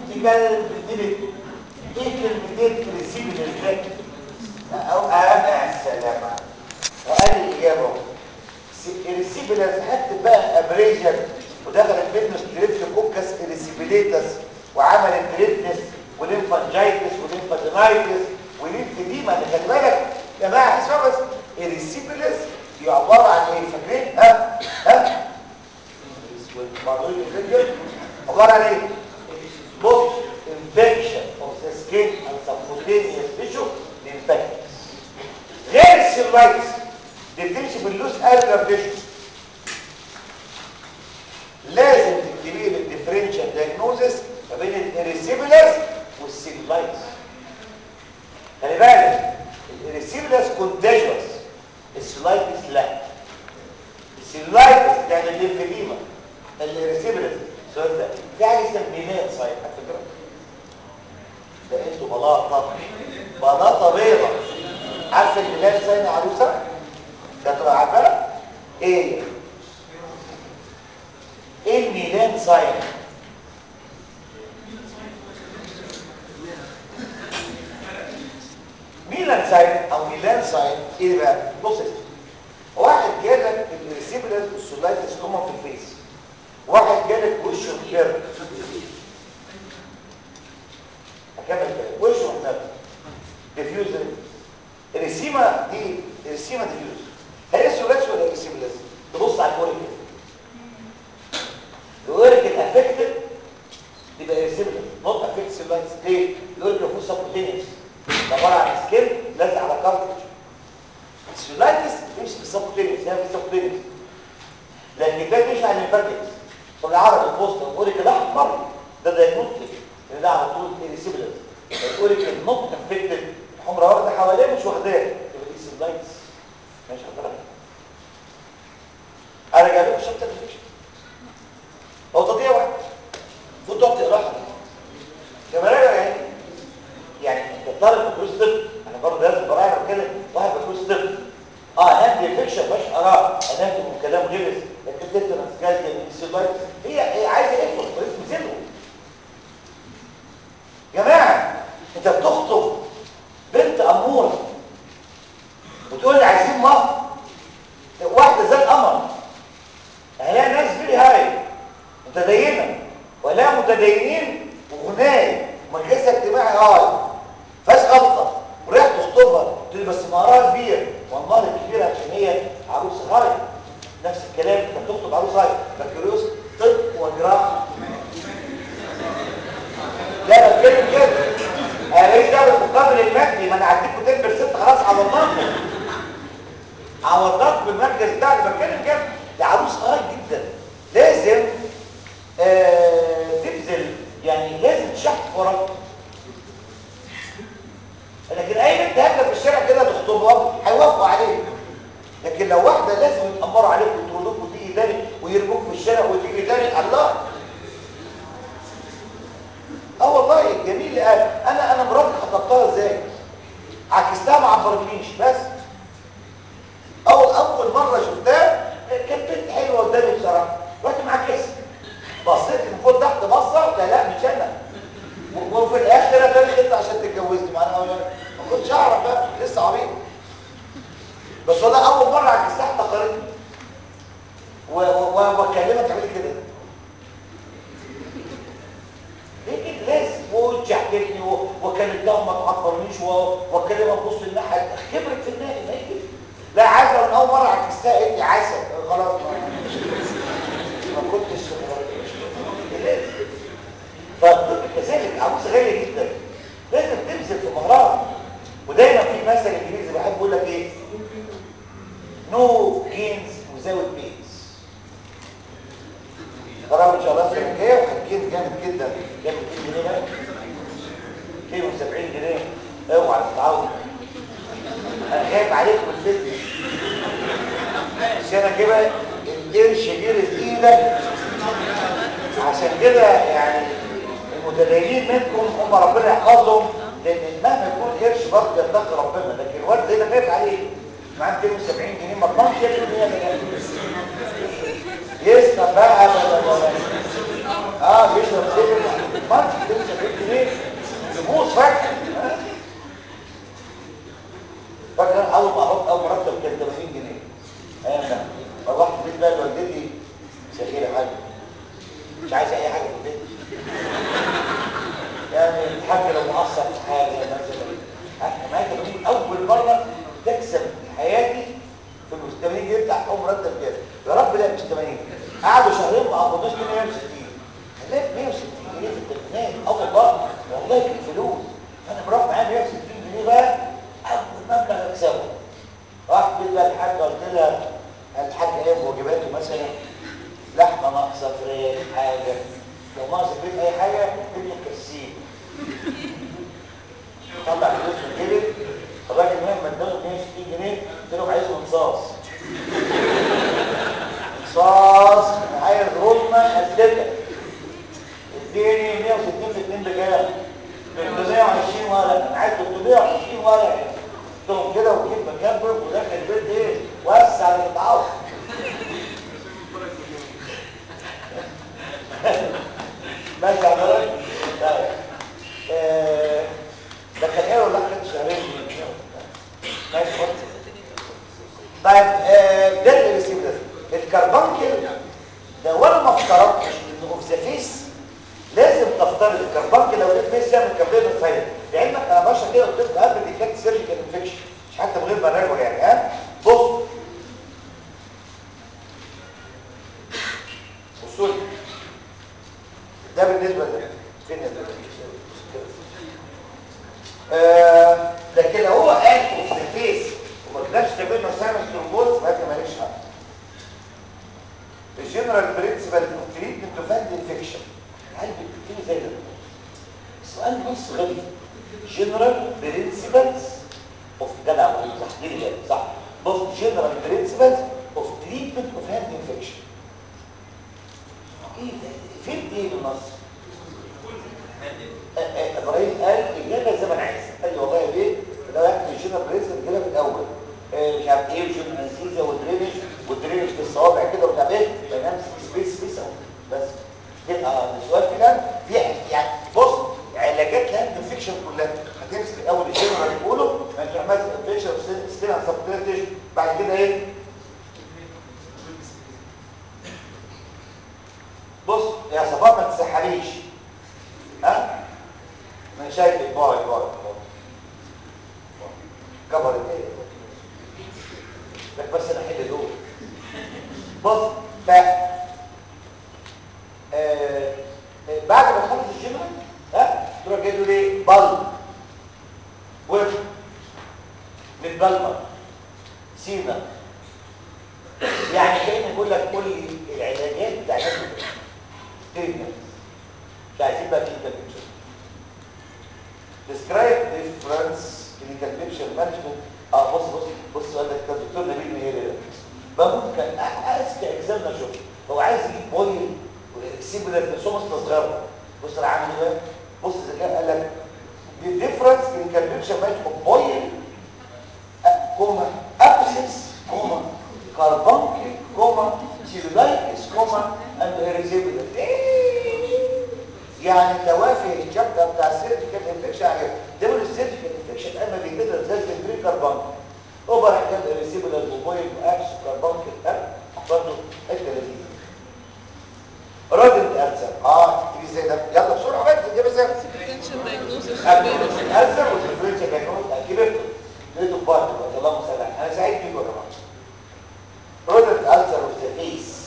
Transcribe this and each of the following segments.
كلمتين ايه كلمتين تريسيبل ازاي او انا السلام وقال لي الاجابه الريسيبلز هكتب بقى ابريجن ودخلت منه ستريبتوكوكس اريسيبيليتس وعملت ريدنس وليمفانجايتس وليمفادينايتس وليمفيديما اللي خلي بالك يا جماعه اسمعوا بس الريسيبلز هي عباره عن ايه فاكرين ها ها عباره عن ايه بص infection of the skin and subcutaneous tissue infected غير السيلايتس دي بتمشي باللوس الجر تيشو لازم تكتبي لي الديفرنشال دايجنوزس ما بين الاريسيبلس والسيلايتس خلي بالك الاريسيبلس كونتاجوس السيلايتس لا السيلايتس ده الليمفيديما الاريسيبلس السؤال ده في حاجه اسمها ميلان سايت على فكره ده انتوا بلاطه بلاطه بيضه عارفه الميلان سايت يا عروسه ده تبقى عارفه ايه ايه الميلان ساين ميلان ساين او ميلان ساين ايه بقى بص واحد جالك الريسيبلس والسولايتس كومن في الفيس واحد جالك وشه محمر هكمل كده وشه محمر ديفيوز الرسيمه دي الرسيمه ديفيوز هي السولايتس ولا الريسيبلس تبص على الكوريك الورك الافكتد يبقى ريسيبلس نوت افكت سيلايتس ليه؟ الورك فيه سبكوتينيوس عباره عن سكين لازق على كارتج السيلايتس بتمشي بالسبكوتينيوس هي بالسبكوتينيوس لكن ده بيمشي على الليمفاتكس بالعربي البوست الورك الاحمر ده دايجنوستيك اللي ده على طول ريسيبلس الورك النوت افكتد الحمراء واخده حواليه مش واخداه يبقى دي سيلايتس ماشي حضرتك انا جايب لكم شابتر الفيكشن هو تضييع وقت المفروض تقعد تقراها كمان يعني يعني انت طالب بكالوريوس طب انا برضه لازم براعي بتكلم واحد بكالوريوس طب اه انام دي فيكشن مش قراه انام من كلام غلس لكن تترنس جاز السيلايت هي هي عايزه ايه بكالوريوس تنزله جماعه انت بتخطب بنت اموره وتقول لي عايزين مهر واحده زي القمر هلاقي ناس فيري هاي متدينه ولا متدينين وغناي ومجلسها اجتماعي هاي فاش غلطه ورايح تخطبها قلت لي بس مهرها كبير والله كبير عشان هي عروسه هاي نفس الكلام انت بتخطب عروس هاي بكالوريوس طب وجراحه لا بتكلم كده انا ماليش دعوه بالمقابل المادي ما انا هديكوا تنبر ست خلاص عوضناكم عوضناكم بالمركز بتاعي بتكلم كده دي عروس هاي جدا لازم آه تبذل يعني لازم تشحت وراك لكن اي بنت هبله في الشارع كده تخطبها هيوافقوا عليك لكن لو واحده لازم يتامروا عليك ويطردوك وتيجي تاني ويرموك في الشارع وتيجي تاني الله اه والله جميل قال انا انا مراتي خطبتها ازاي عكستها ما عبرتنيش بس اول اول مره شفتها كانت بنت حلوه قدامي بصراحه رحت معاكس بصيت من فوق تحت بصه قلت لا مش انا وفي الاخر انا تاني خدت عشان تتجوزني مع انا ما كنتش اعرف بقى لسه عبيط بس والله اول مره عكستها افتكرتني وبكلمك عملت كده لكن لازم وجحتني وكانت ده ما تعبرنيش وكلمه تبص الناحيه خبرت في النادي ما يجي لا عايزه من اول مره عكستها انت عسل خلاص ما ما كنتش لازم فالطب كذلك عروسه غاليه جدا لازم تبذل في مهرها ودايما في مثل انجليزي بحب اقول لك ايه نو جينز وزاوت بينز ترى ان شاء الله السنه الجايه وهتجين جامد جدا جامد 200 جنيه بقى 270 جنيه اوعى تتعود انا خايف عليكم الفتنه السنه كده القرش جري في ايدك عشان كده يعني المتدينين منكم هم ربنا يحفظهم لان مهما يكون قرش برضه يتقي ربنا لكن الواد زي ده خايف عليه معاه 270 جنيه ما طلعش ياكل بيها يسمع بقى اه بيشرب سجن مارك ب 70 جنيه يبوظ فجاه ها؟ فاكر اول ما قبضت اول مرتب كان 80 جنيه ايام ده فروحت البيت بقى لوالدتي سخيره حاجه مش عايز اي حاجه في البيت يعني الحاج لو مقصر في حاجه مثلا احنا معايا 80 اول مره تكسب حياتي في ال 80 جنيه بتاع اول مرتب كده يا رب لا مش 80 قعدوا شهرين ما قبضوش مني 160 خليت 160 جنيه في التليفونات اول مره والله كان فلوس فانا بروح معايا 160 جنيه بقى اول مبلغ اكسبه رحت البيت بقى الحاجه قلت لها الحاج ايه واجباته مثلا لحمه ناقصه فراخ حاجه لو ناقص البيت اي حاجه انتوا مكسين طلع فلوس من جيبي الراجل مهما اداله 160 جنيه قلت لهم عايز انصاص انصاص انا عايز رمه قدتك اديني 160 في 2 بكام 320 ورقه انا عايز 320 ورقه قلت لهم كده وجيت مكبر وداخل البيت ايه وسع اللي متعوض ماشي يا حضرتك طيب آه، ده كان ايه ولا حاجه شهرين ماشي خلاص طيب آه، ده اللي بيسيب ده الكربانكل ده وانا ما افترضتش انه اوف ذا فيس لازم تفترض الكربانكل لو لقيت فيس يعمل كابلين فايل لعلمك انا بشرح كده قلت لكم قبل ديكات سيرجيكال انفكشن مش حتى من غير ما نراجعه يعني ها بص بصوا لي ده بالنسبه لده فين ده آه لكن لو هو قال في الفيس وما قدرش تعمل له ساينس ترومبوز ما مالكش حق الجنرال برنسبل اوف تريتمنت اوف هاند انفكشن هل بتكتبي زي ده السؤال نص غبي جنرال برنسبلز اوف جدع صح دي صح بص جنرال برنسبلز اوف تريتمنت اوف هاند انفكشن ايه ده فين دي النص ابراهيم قال اجابه زي ما انا عايز قال لي والله يا بيه لو يكتب الجنرال برنسبل اجابه في الاول آه، مش عارف ايه وجن انستيزيا والدرينج والدرينج في الصوابع كده ومش عارف ايه بنام سبيس سبيس اهو بس كده اه السؤال كده في يعني بص علاجات الهاند انفكشن كلها هتمسك الاول الجنرال يقولوا ما انت ماسك انفكشن ستيل سبتيتش بعد كده ايه بص يا صباح ما تسحريش ها انا شايف باي باي كبر ايه لك بس انا احل دول بص ف آه بعد ما تخلص الجمله ها تروح جاي له ايه بل وجه للبلمر سينا يعني كأني بقول لك قول لي العلاجات بتاعت تريتمنت مش عايزين بقى كلينيكال بيكتشر describe difference clinical picture management اه بص بص بص السؤال ده كان الدكتور نبيل مهيري ده بقول كان اذكى اكزامنا شوف هو عايز يجيب بويل سيمبلر بس هو مستصغره بص انا عامل ايه بص الذكاء قال لك the difference clinical picture management بويل كوما ابسس كوما كاربونكل كوما سيلولايتس كوما اند هيريزيبلر يعني توافه الشابتر بتاع السيرجيكال انفكشن عليه دول السيرجيكال انفكشن اما بيتدرس زي البري كاربونكل اوفر حاجات هيريزيبلر وبويل واكس كاربونكل ها برضه حته لذيذه رادنت ألسر اه تيجي زي ده يلا بسرعه بقى تجيب ازاي Hypertension diagnosis. ألسر والديفرنشال دايجنوز كبرته لقيته في بارت اللهم صل على انا سعيد بيكم يا جماعه رادنت ألسر اوف ذا فيس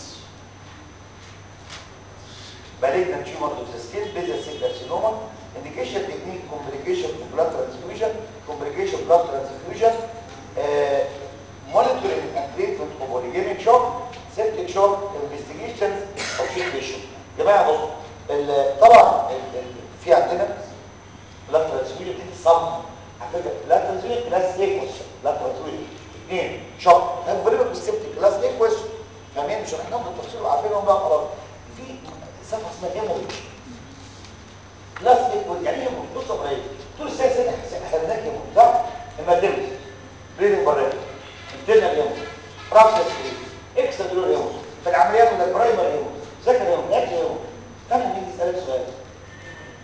malignant tumor of the skin, basal cell carcinoma, indication technique, complication of blood transfusion, complication blood transfusion, uh, monitoring and treatment of orogenic shock, septic shock, investigations of sick tissue. جماعة بصوا ال- طبعا ال- ال- في عندنا blood transfusion دي صم على فكرة blood transfusion كلاس A question blood transfusion اثنين شوك هاف فيريبل بالسبتيك كلاس A question فاهمين مش هنحكم بالتفصيل وعارفينهم بقى خلاص في صفحه اسمها هيموريج كلاس ايه يعني ايه هيموريج بص يا ابراهيم طول السنه سنه خدناك هيموريج صح اما تلبس بريدنج بريد انترنال هيموريج رابسس اكسترا دول هيموريج في العمليات ولا برايمري هيموريج سكند هيموريج اكل هيموريج فاهم مين يسالك سؤال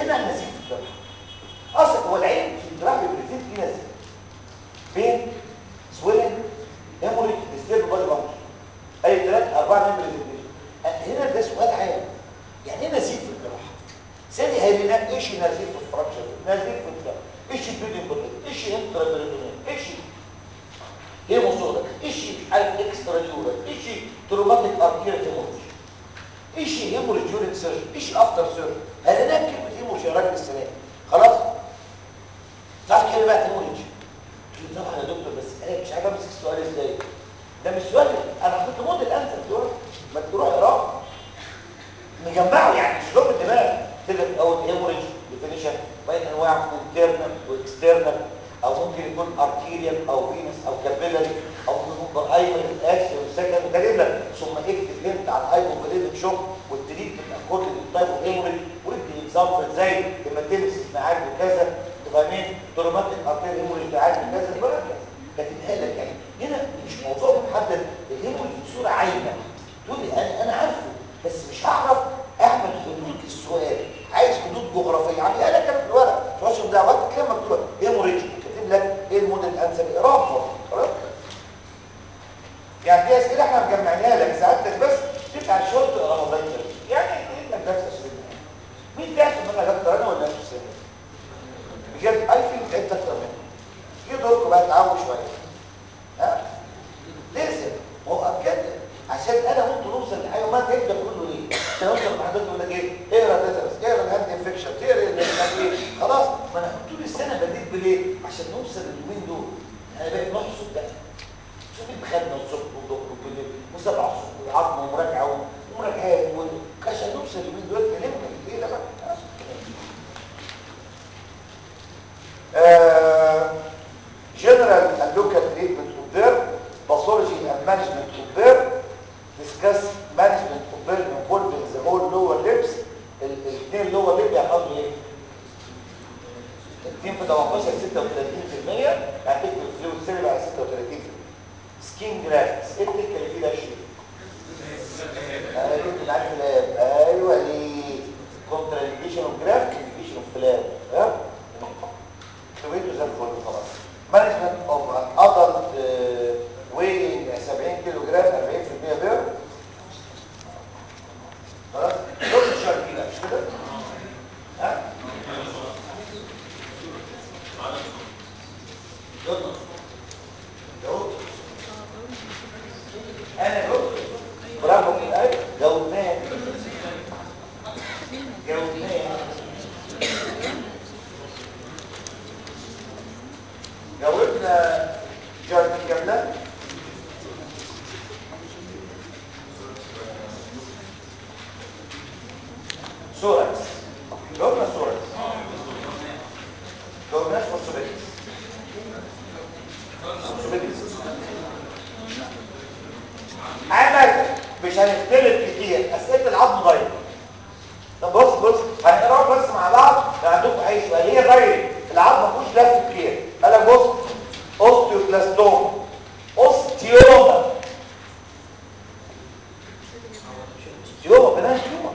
هنا نزيف في الجراحه اصلا هو العين في الجراحه بيبريزنت فيه نزيف بين سويلنج هيموريج ديستيرب بادي فانكشن اي ثلاث اربعه من بريزنتيشن هنا ده سؤال عام يعني ايه نزيف في الجراحه ثاني هيبقى ايش نزيف في الفراكشر نزيف في الجراحه ايش البيدنج بوتل ايش انترابيريتونيل ايش هيموسودا ايش مش عارف اكسترا جورال ايش تروماتيك ارتيريال هيموريج ايش هيموريج جورين سيرجن ايش افتر سيرجن هل هناك كلمه هيموريج يا راجل السنه خلاص تعرف كلمه بقى هيموريج قلت له طبعا يا دكتور بس انا مش عارف امسك السؤال ازاي ده مش سؤال انا كنت موديل انسر دول ما تروح اقراه مجمعه يعني مش لهم الدماغ تبقى اول هيموريج ديفينيشن وبين انواع انترنال واكسترنال او ممكن يكون ارتيريال او فينس او كابيلاري او ممكن يكون ايمن الاكس والسكن وكاتب لك ثم اكتب انت على الهايبوكاليميك شوك والتريتمنت اكورد للتايب اوف هيموريج وادي اكزامبل زي لما تلمس معاك بكذا فاهمين تروماتيك ارتيريال هيموريج تعالج بكذا وهكذا كاتبها لك يعني هنا مش موضوع محدد الهيموريج بصوره عايمه تقول لي انا انا عارفه بس مش هعرف اعمل حدود السؤال عايز حدود جغرافيه عاملها لك انا في الورق مش هشرب دعوات كلمه مكتوبه هيموريج كاتب لك ايه الموديل الانسب اقراه خلاص يعني دي اسئله احنا مجمعينها لك سعادتك بس تبقى شويه تقراها بس يعني ايه انك نفس السنه مين تعرف ان انا اكتر انا ولا نفس السنه بجد اي فيلم تعبت اكتر منه جه دوركم بقى تعاونوا شويه ها لازم هو كده عشان انا وانتوا نوصل لحاجه ما تبدا كله ليه عشان اوصل لحضرتك يقول لك ايه اقرا تدرس اقرا الهاند انفكشن تقرا ايه خلاص ما انا طول السنه بديت بالايه عشان نوصل لليومين دول انا بقيت نحصد بقى شوف خدنا الصبح والظهر وبالليل وسبع الصبح وعظمه ومراجعه ومراجعات عشان نوصل لليومين دول كلمنا الليله بقى general and local treatment of their pathology and management of their discuss management of their involving the whole lower lips الاثنين lower lip يعني قصده ايه؟ الاثنين في 18 36% يعني تكتب فلويد سيري على 36 سكين جرافتس ايه التكه اللي فيه ده شيء؟ انا كنت عارف الاب ايوه ليه؟ كونترا انديكيشن اوف جرافت انديكيشن اوف فلاب ها؟ سويته زي الفل خلاص مانجمنت اوف ادلت وينج 70 كيلو جرام 40% بير خلاص دول الشهر دي بقى مش كده ها يلا جاوب انا جاوب برافو ايوه جاوبناه جاوبناه جاوبنا جارتي كاملة سوركس جاوبنا سوركس جاوبناش فوسفوريكس فوسفوريكس عمل مش هنختلف كتير اسئله العظم ضايقه طب بص بص هنقراهم بس مع بعض لو عندكم اي سؤال هي دايركت العظم ما فيهوش لف كتير قال لك بص اوستيوكلاستوما اوستيوما اوستيوما بناء تيوما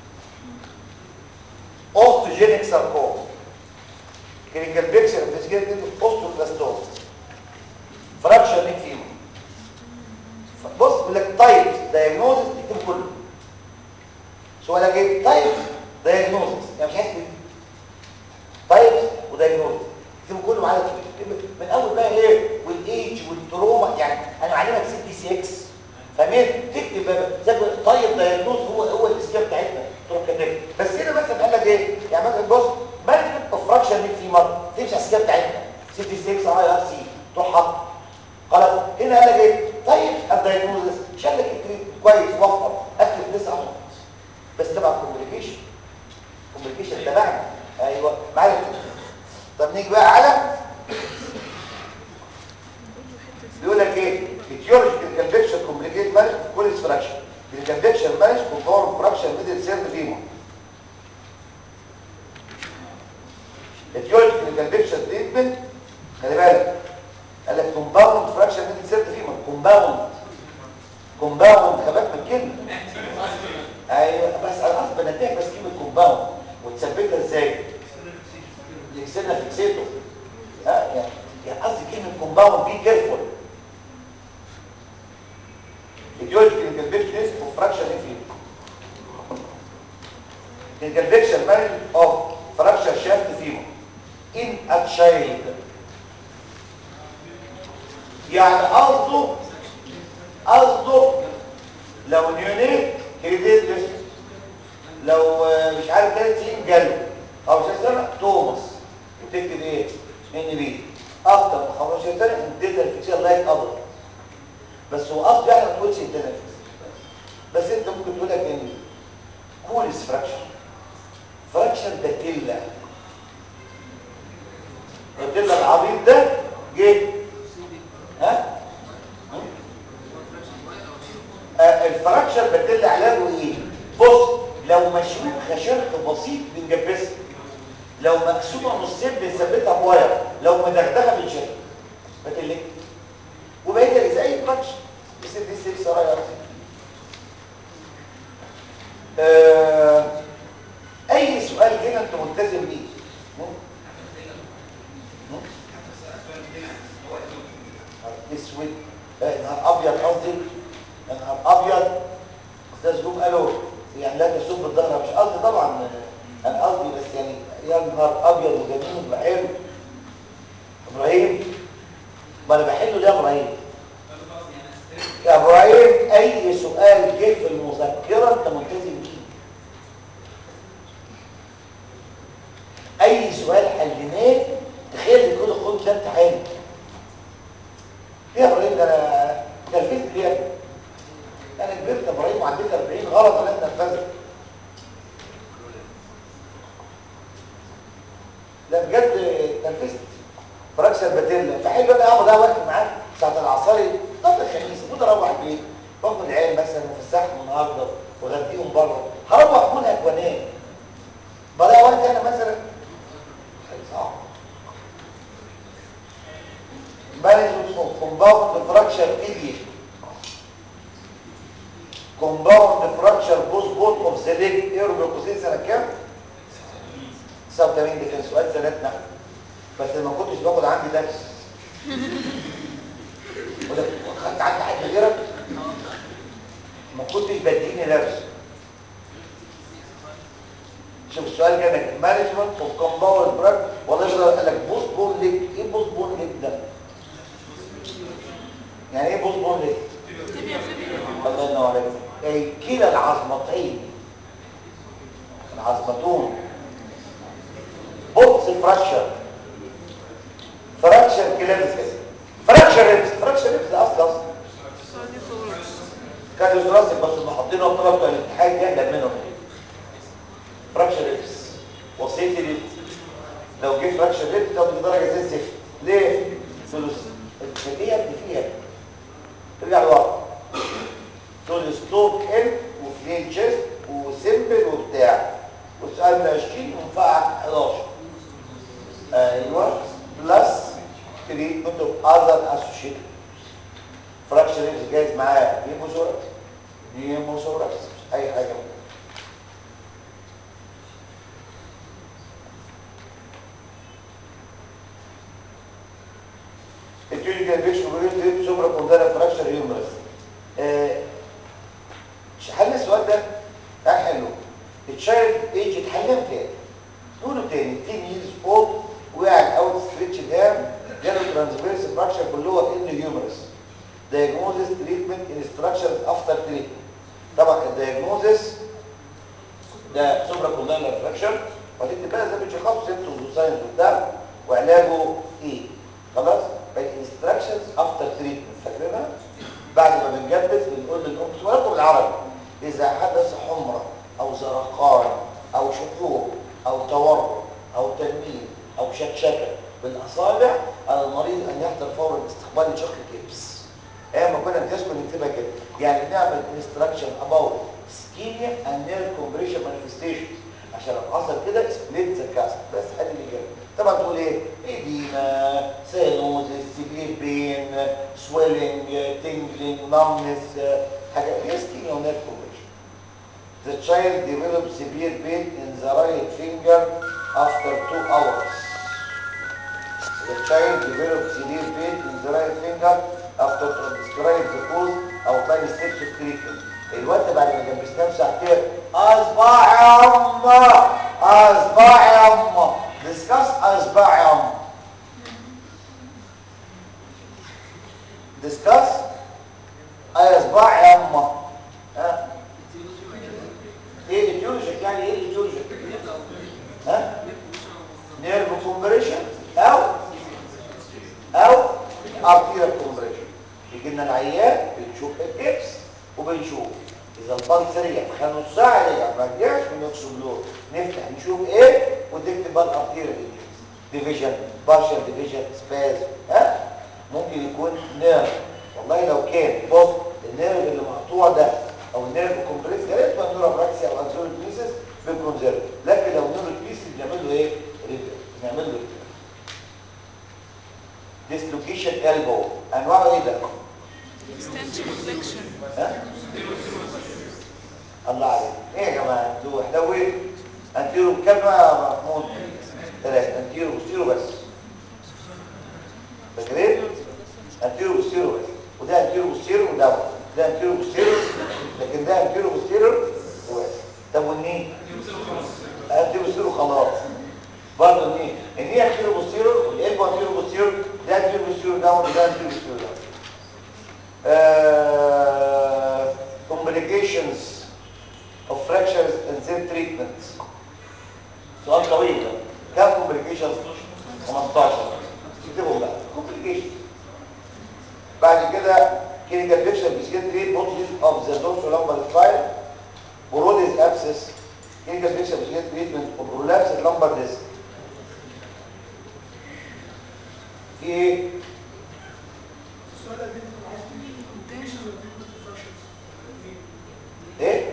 اوستوجينيك ساركوما كلينيكال بيكشر انفستيجيتد اوستيوكلاستوما فراكشر نيك فيما بص بيقول لك تايب دايجنوزس اكتب كله سؤال لك ايه تايب دايجنوزس يعني مش عايز تايب ودايجنوزس اكتبوا كله معايا من اول بقى ايه والايج والتروما يعني انا معلمك سي بي 6 فاهمين تكتب بقى زي طيب دايجنوز هو هو الاسكيب بتاعتنا تروح كاتب بس هنا مثلا قال لك ايه يعني مثلا بص مانجمنت اوف فراكشن نيك فيمر تمشي على الاسكيب بتاعتنا سي بي 6 اي ار سي تروح حاطط خلاص هنا قال لك ايه طيب الدايجنوز شال لك التريت كويس وفر اكتب تسع نقط بس تبع كوميونيكيشن كوميونيكيشن تبعنا ايوه معايا طب نيجي بقى على بيقول لك ايه etiological conviction complicate management كل فراكشن الكونفكشن مانج كومباوند فراكشن ميدل سيرد فيما etiological conviction تريتمنت خلي بالك قال لك كومباوند فراكشن ميدل سيرد فيما كومباوند كومباوند خباك من الكلمه ايوه بس انا قصدي بنتهي بس كلمه كومباوند وتثبتها ازاي السنه فيكسيتو ها يعني يعني قصدي كلمه كومباوند بي كيرفول ايديولوجيكال كونفكشن اوف فراكشر انفيو conviction management of fracture shaft femur in a child يعني قصده قصده لو نيونيت كريديت لو مش عارف ثلاث سنين جاله او مش سنه توماس بتكتب ايه ان بي اكتر من 15 سنه اديتها الفيكسير لايك ادر بس هو قصده يعني ما تقولش انت بس انت ممكن تقول لك ان كولس فراكشر فراكشر باتيلا باتيلا العبيط ده جه ها آه الفراكشر باتيلا علاجه ايه بص لو مشروط خشرق بسيط بنجبسها لو مقسومه نصين بنثبتها بواير لو مدغدغه بنشيلها باتيلا وبقيت زي الفراكشر بس دي سيكس رايح آه اي سؤال كده انت ملتزم بيه اسود نهار ابيض قصدي نهار ابيض استاذ جوب قالوا يعني لا تسب الظهر مش قصدي طبعا انا قصدي بس يعني يا نهار ابيض وجميل وحلو ابراهيم ما انا بحله ليه يا ابراهيم يا ابراهيم اي سؤال جه في المذكره انت ملتزم بيه اي سؤال حليناه تخيل كده خد ده امتحان يا ابراهيم ده انا نرفزت ليه يا ابني انا كبرت يا ابراهيم وعديت 40 غلط انا اتنرفزت لا بجد اتنرفزت فراكشر باتيلا فحلو انا اقعد وقت معاك ساعه العصاري طب الخميس المفروض اروح البيت باخد العيال مثلا وفسحهم النهارده وغديهم بره هروح منهك وانام بضيع وقت انا مثلا صعب مانجمنت اوف كومباوند فراكشر ايدي كومباوند فراكشر بوز بوت اوف ذا ليج ايه ربع قوسين سنه كام 89 ده كان سؤال سنتنا بس ما كنتش باخد عندي درس ولا خدت عندي حد غيرك ما كنتش بديني درس شوف السؤال كان مانجمنت اوف كومباوند براك والله يقدر قال لك بوز بون ليج ايه بوز بون ليج ده يعني ايه بوز بون ليج الله ينور عليك اي كلا العظمتين العظمتون بوتس فراكشر فراكشر كلابس كده فراكشر ريبس فراكشر ريبس ده اصل اصل كان دراسي بس اللي حاطينه الطلبه بتوع الاتحاد يقلق منهم فراكشر ريبس وصيتي ليه لو جه فراكشر ريبس تاخد درجه زي الزفت ليه فلوس ايه يا ابني فيها ترجع لورا تقول ستوك ان وفلين تشيست وسيمبل وبتاع والسؤال من 20 ومفعل 11 ايوه بلس تريتمنت اوف اذر اسوشيتد فراكشر ريبس جايز معاه هيموثوركس هيموثوركس اي حاجه الكلينيكال بيكشن بيقول سوبرا كوندانا فراكشر هيومرس حل السؤال ده تعال حلو التشايلد ايج اتحلم تاني نقوله تاني 10 years old وقع الاوت ستريتش جام جاله ترانسفيرس فراكشر باللور ان هيومرس diagnosis treatment instructions after treatment طبعا الدياجنوزس ده سوبرا كوندانا فراكشر وهتكتب بقى زي بتشخص سيمتومز وساينز وبتاع وعلاجه ايه خلاص الانستراكشنز افتر تريتمنت فاكرينها بعد ما بنجبس بنقول للام سؤالكم بالعربي اذا حدث حمره او زرقان او شحوب او تورم او تنميل او شكشكه بالاصابع على المريض ان يحضر فورا استقبال شق الكبس ايام ما كنا بنكتشف نكتبها كده يعني بنعمل انستراكشن اباوت سكيميا اند نير كومبريشن مانيفستيشن عشان لو حصل كده سبليت ذا كاست بس ادي الاجابه طبعا تقول ايه ايديما سينوزس سيفير بين سويلنج تنجلينج نمنس حاجه دي سكيميا ونير كومبريشن The child develops severe pain in the right finger after two hours. بلس رجع خلال نص ساعه رجع ما رجعش بنكسب له نفتح نشوف ايه ونكتب بقى الارتيريال ديفيجن بارشال ديفيجن سباز ها ممكن يكون نيرف والله لو كان بص النيرف اللي مقطوع ده او النيرف كومبلكس يا ريت نورا براكسيا او انزول بيسز بنكونزرف لكن لو نورو بيسز بنعمل له ايه؟ بنعمل له ديسلوكيشن البو انواعه ايه ده؟ extension flexion ها؟ الله عليك ايه يا جماعه انتوا حلوين انتيرو كام نوع يا محمود ثلاثه انتيرو وستيرو بس فاكرين انتيرو وستيرو بس وده انتيرو وستيرو وده ده انتيرو وستيرو لكن ده انتيرو وستيرو وبس طب والنين انتيرو وستيرو خلاص برضه النين النين انتيرو وستيرو والقلب انتيرو وستيرو ده انتيرو وستيرو ده وده انتيرو وستيرو ده uh, complications of fractures and their treatment سؤال طويل ده كم complications 15 اكتبهم بقى complications بعد كده clinical picture psychiatry bottles of the dorsolateral spine Brody's abscess clinical picture psychiatry treatment of prolapsed lumbar disc في ايه ايه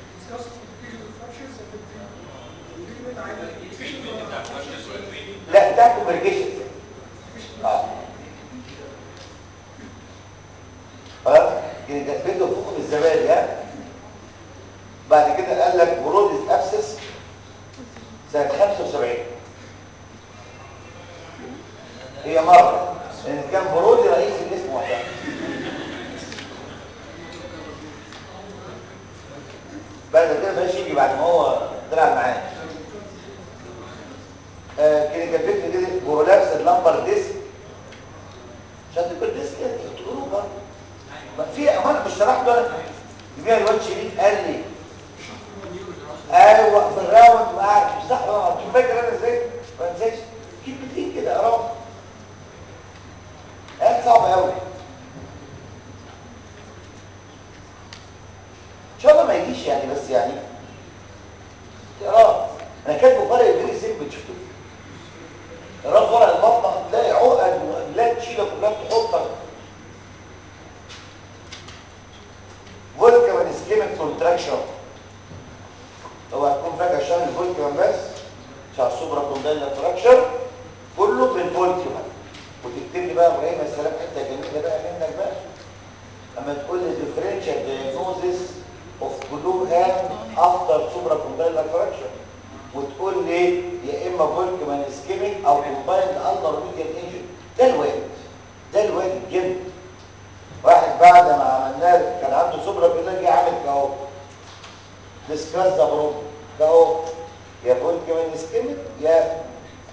لا بتاع كومبليكيشن اه خلاص كده جثته فوق الزبادي ها بعد كده قال لك برودس ابسس سنه 75 هي مره لان كان برودي رئيس الاسم وقتها بعد كده بقاش يجي بعد ما هو طلع معاه آه كده كان فكره كده بورولابس اللمبر ديسك عشان تبقى الديسك كده تقولوا برضه ما في امانه مش شرحته انا جميع الواد شريف قال لي ايوه في الراوند وقاعد مش صح اه مش فاكر انا ازاي ما انساش كلمتين كده اقراهم حاجات صعبه قوي ان شاء الله ما يجيش يعني بس يعني تقراه انا كاتبه فرق بين سيمبل شفتوه تقراه في ورق المطبخ تلاقي عقد وبلاد تشيلك وبلاد تحطك فولكمان اسكيميك كونتراكشن هو هتكون فاكر عشان الفولكمان بس عشان السوبرا كوندايلر فراكشر كله بالفولكمان وتكتب لي بقى ابراهيم السلام حته جميله بقى منك بقى اما تقول لي differential diagnosis of blue hand after supracondylor fracture وتقول لي يا اما فولكمان اسكيميك او combined ulnar medial injury ده الواد ده الواد الجن واحد بعد ما عملناه كان عنده سوبرا جه عامل كاهو ديسكاس ذا بروبلم كاهو يا فولكمان اسكيميك يا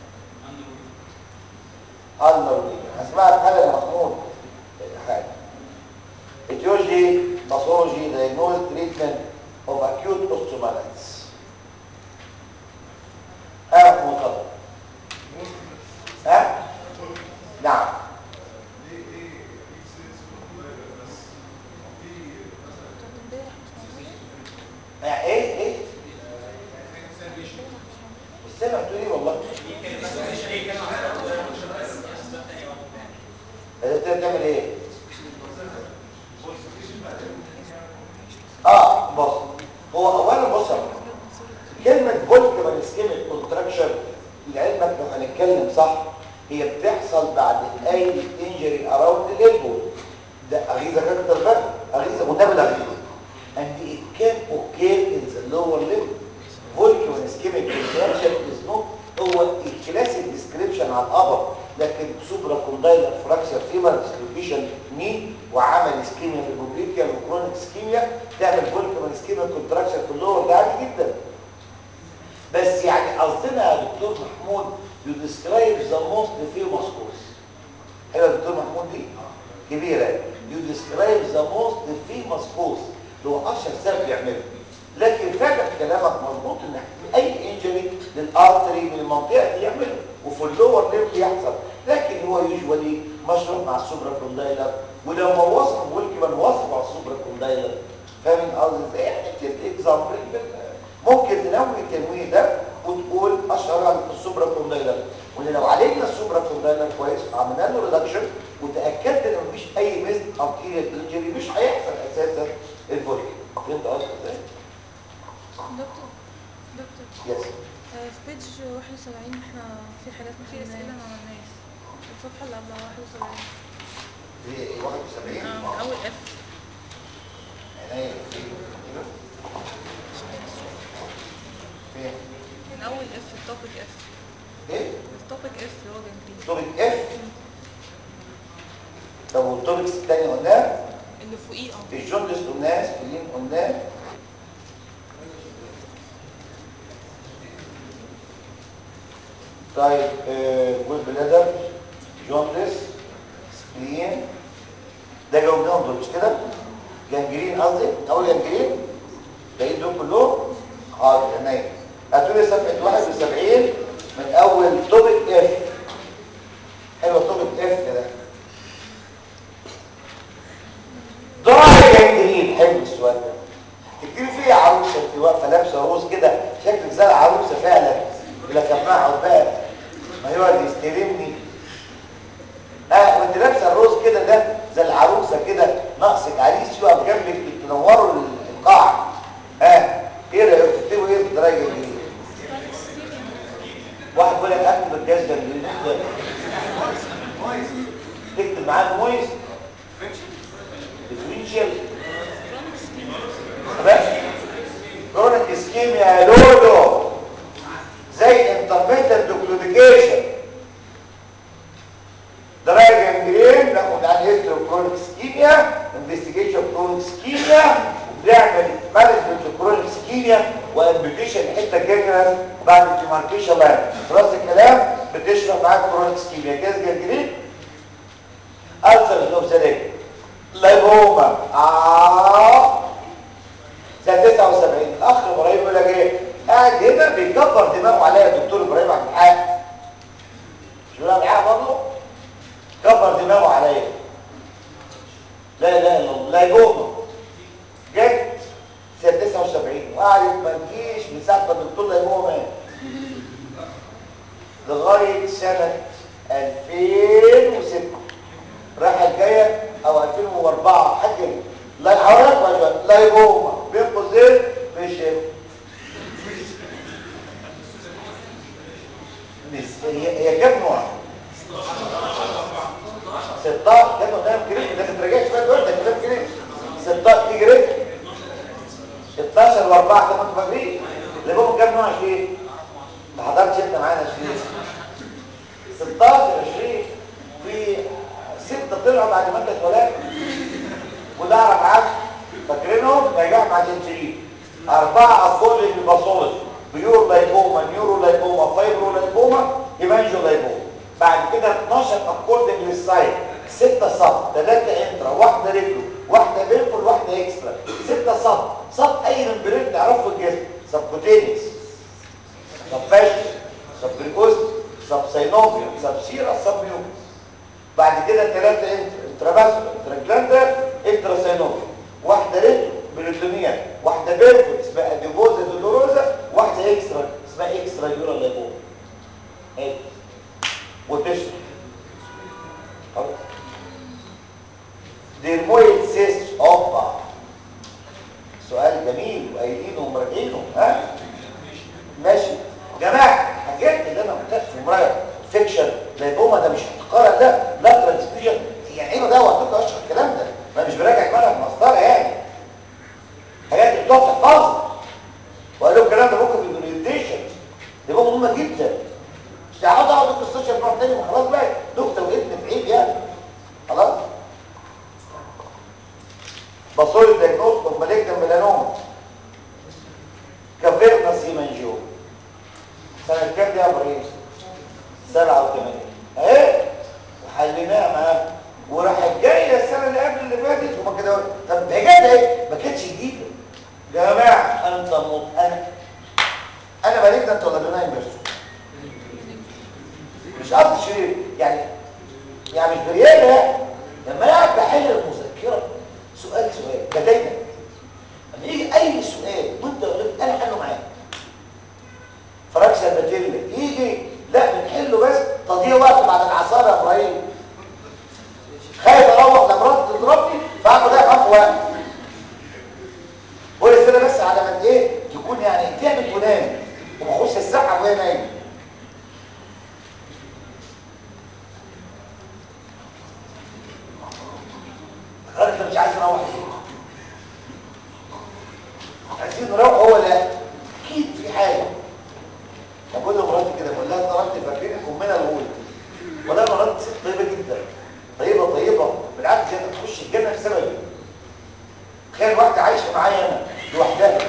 ulnar medial هسمعك حاجه يا محمود حاجه etiology pathology diagnosis treatment of acute osteomyelitis ها مطلق ها نعم ها، ايه ايه مش سامع بتقول ايه والله انت بتعمل ايه اه بص هو اولا بص كلمه فولكمان اسكيميك كونتراكشن لعلمك لو هنتكلم صح هي بتحصل بعد اي انجري اراوند الالبو ده اغيظه كاكتر بقى اغيظه والنبي الاغيظه and it can occur in the lower limb فولكمان اسكيميك كونتراكشن is not هو الكلاسيك ديسكريبشن على الابر لكن سوبرا كوندايلر فراكشر فيمر ديسلوكيشن ني وعمل اسكيميا في البوبليكيا وكرونيك اسكيميا تعمل فولكمان اسكيميا كونتراكشن في اللور ده عادي جدا بس يعني قصدنا يا دكتور محمود يو ديسكرايب ذا موست فيموس كوز حلوه يا دكتور محمود دي كبيره يو ديسكرايب ذا موست فيموس كوز اللي هو اشهر سبب بيعمله لكن فعلا كلامك مظبوط ان اي انجري للارتري من المنطقه دي يعمله وفي اللور ليف يحصل لكن هو يوجوالي مشروع مع السوبرا كوندايلر ولو ما وصف والكمان وصف على السوبرا كوندايلر فاهم قصدي ازاي يعني تدي اكزامبل ممكن تنوي التنويه ده وتقول اشهر السوبرا كوندايلر واللي لو عالجنا السوبرا كوندايلر كويس وعملنا له ريدكشن وتاكدت ان مفيش اي ميزد ارتيريال انجري مش هيحصل اساسا الفولي فهمت قصدي ازاي؟ دكتور دكتور يس آه، في بيج 71 احنا في حاجات ما في اسئله ما عملناش الصفحه اللي قبلها 71 في 71 اه من اول اف عينيا في كده فين؟ من اول اف التوبيك اف ايه؟ التوبيك اف اللي هو جنبيه توبيك اف طب والتوبكس الثاني قلناه اللي فوقيه اه الجوندس قلناه سبلين قلناه طيب جول بلادر جوندس سبلين ده جاوبناهم دول مش كده جنجرين قصدي اول جنجرين بقيت دول كلهم حاضر عينيا هاتوا لي صفحه 71 من اول توبيك اف حلو توبيك اف ده ضاع جنجرين حلو السؤال ده تكتبي فيه عروسه انت واقفه لابسه روز كده شكلك زي العروسه فعلا يقول لك اما اقعد بقى ما يقعد يستلمني اه وانت لابسه الروز كده ده زي العروسه كده ناقصك عريس يقف جنبك تنوروا القاعه اه ايه رايك تكتبوا ايه في الدراجه الجديده واحد بيقول لك اكتب الجهاز جنبي تكتب معاه مويس ديفرنشال بس كرونيك اسكيميا لولو زي انترميتنت دوكلوديكيشن دراية جانجرين ناخد عن هيستري كرونيك اسكيميا انفستيجيشن كرونيك اسكيميا وبنعمل مانجمنت كرونيك اسكيميا وامبيتيشن حته جنرال بعد الديماركيشن لاين خلاص الكلام بتشرح معاك كرونيك اسكيميا جاز جانجرين ألسر اوف ذا لايبوما اه سنه 79 الاخ ابراهيم يقول لك ايه قاعد هنا بيكبر دماغه عليا الدكتور ابراهيم عبد الحق مش بيقول عبد الحق برضه كبر دماغه عليا لا اله الا الله لايبوما جت سنه 79 وقعدت ما تجيش من ساعه ما الدكتور لايبوما مات لغايه سنه 2006 رايحه جايه او 2004 حاجه لا حضرتك ولا لا يبوما بين قوسين مش بس هي هي كام نوع 16 كام نوع جريد لازم تراجعش بقى دول ده كام جريد 16 في جريد 16 و4 كمان انتوا فاكرين اللي بقوا كام نوع 20 ما حضرتش انت معانا 20 16 20 في ستة طلعوا بعد ما انت اتولدت وده اعرف عارف فاكرينهم نجاح مع تنسلين أربعة أطفال الباصولوجي بيور لايبوما نيورو لايبوما فايبرو لايبوما هيمانجو لايبوما بعد كده 12 اكوردنج للسايت 6 صف 3 انترا واحدة ريكلو واحدة بيرفول واحدة اكسترا 6 صف صف اي ممبرين تعرفه في الجسم سبكوتينيس سباشن سبريكوست سبسينوفيا سبسيرا سبميوكس بعد كده ثلاثة انترا انتراباسكولار انتراجلاندر انتراسينوفيا واحدة ريترو بريتونيا واحدة بيرفول اسمها اديبوزا دولوروزا واحدة اكسترا اسمها اكسترا يورا لايبوما ايه وتشرب خلاص ديرمويد سيست اوبا سؤال جميل وقايلينه ومراجعينه ها ماشي جماعه حاجات اللي انا قلتها في مراجعه فيكشن لايبوما ده مش احتقارا لا لا ترانسفيوجن يعني ايه ده وقتك اشرح الكلام ده ما مش براجع دماغك مسطره يعني حاجات اللي بتقعد تحفظها وقال له الكلام ده ممكن في الاورينتيشن دي بقى مهمه جدا مش هقعد اقعد في السوشيال نوع تاني وخلاص بقى دكتور وابن في عيب يعني خلاص بصوا لي دايجنوز اوف مالجنت ميلانوما كافيرنس هيمانجيوم سنه كام دي يا ابراهيم 87 اهي وحليناها معاه وراحت جايه السنه اللي قبل اللي فاتت وما كده طب هي جت اهي ما كانتش جديده يا جماعه انت مط... انا انا مالك انت ولا بنايم بس مش قصدي شريف يعني يعني مش برياله يعني لما انا قاعد بحل المذكره سؤال سؤال ده دايما حصانه يا ابراهيم خايف اروح لمراتي تضربني فاخد ده معاك وقت قول كده بس على ما ايه تكون يعني تعمل ونام وما اخش الساعه وهي نايمه قال انت مش عايز نروح ليه عايزين نروح هو لا اكيد في حاجه بقول لمراتي كده بقول لها ضربت فاكرين امنا الغول ولا مراتي ست طيبه جدا طيبه طيبه بالعكس هي تخش الجنه بسببي تخيل واحده عايشه معايا انا لوحدها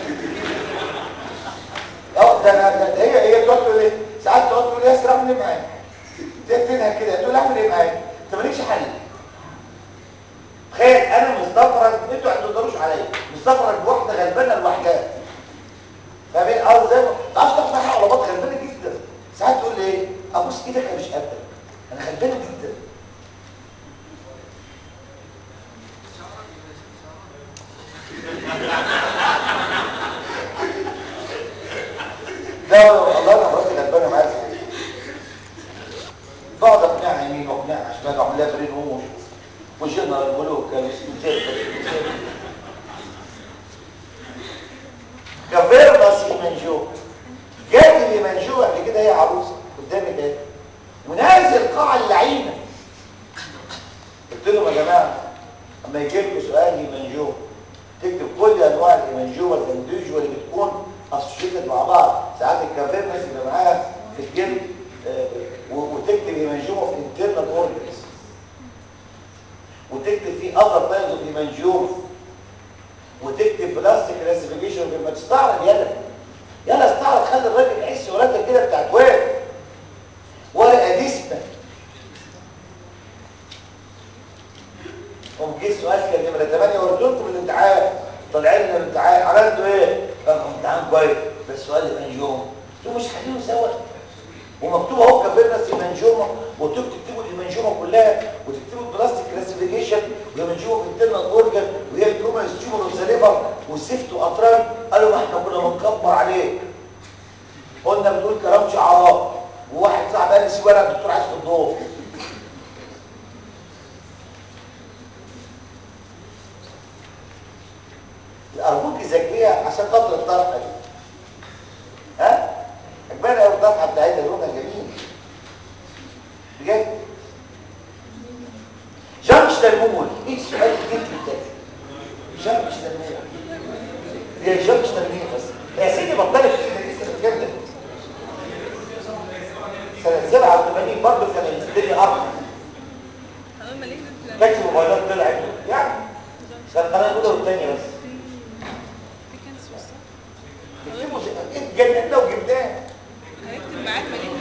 اه ده انا ده هي هي تقعد تقول ايه ساعات تقعد تقول يا اسرع اعمل ايه معاك تقفلها كده تقول اعمل ايه معاك انت مالكش حل تخيل انا مستفرد انتوا ما تقدروش عليا مستفرد بواحده غلبانه لوحدها فاهمين اه زي ما تعرفش تاخد معاها عربات غلبانه جدا ساعات تقول لي ايه ابوس ايدك انا مش قادر انا غلبانه جدا لا والله انا مراتي غلبانه معايا صحيح بقعد اقنعها يمين واقنعها شمال واعمل لها برين ووش وجنرال ملوك كفيرنس يمنجو جات لي منجو قبل كده هي عروسه قدامي كده ونازل قاع اللعينه قلت لهم يا جماعه اما يجي لكم سؤال يمنجو تكتب كل انواع الايمنجوما الانديفيدوال اللي بتكون اسوشيتد مع بعض ساعات الكافيرنس يبقى معاها في الجلد آه، و- وتكتب ايمنجوما في انترنال اورجنز وتكتب فيه اذر تايبز اوف ايمنجوما وتكتب بلاستيك كلاسيفيكيشن لما تستعرض يلا يلا استعرض خلي الراجل يحس ورقه كده بتاعت ورق ورقه دسمه ممكن سؤال كان نمره 8 قلت لكم الامتحان طالعين من الامتحان عملتوا ايه؟ كان امتحان كويس بس سؤال المنجوم انتوا مش حلينه سوا ومكتوب اهو كفيرنس المنجومه وانتوا بتكتبوا المنجومه كلها وتكتبوا البلاستيك كلاسيفيكيشن والمنجومه في الانترنال اورجن وهي الكرومال ستيومر والزليفر والسيفت واطران قالوا ما احنا كنا بنكبر عليك قلنا بتقول كلام شعارات وواحد صاحب قال لي سيب ورقه الدكتور عايز في الضوء ارجوك ذاكريها عشان خاطر الطرحه دي ها عجباني قوي الطرحه بتاعتها لونها جميل بجد جانكش تلمول ايه السؤال الجدي بتاعي جانكش تلمول هي جانكش تلمول بس يا سيدي بطلت كده لسه بتكمل سنه 87 برضه كان الدنيا ارض هقول مالك كانت الموبايلات طلعت يعني كان القناه الاولى والثانيه بس في كانسر صح؟ اكتبوا اتجننا وجبناه هنكتب معاك مالك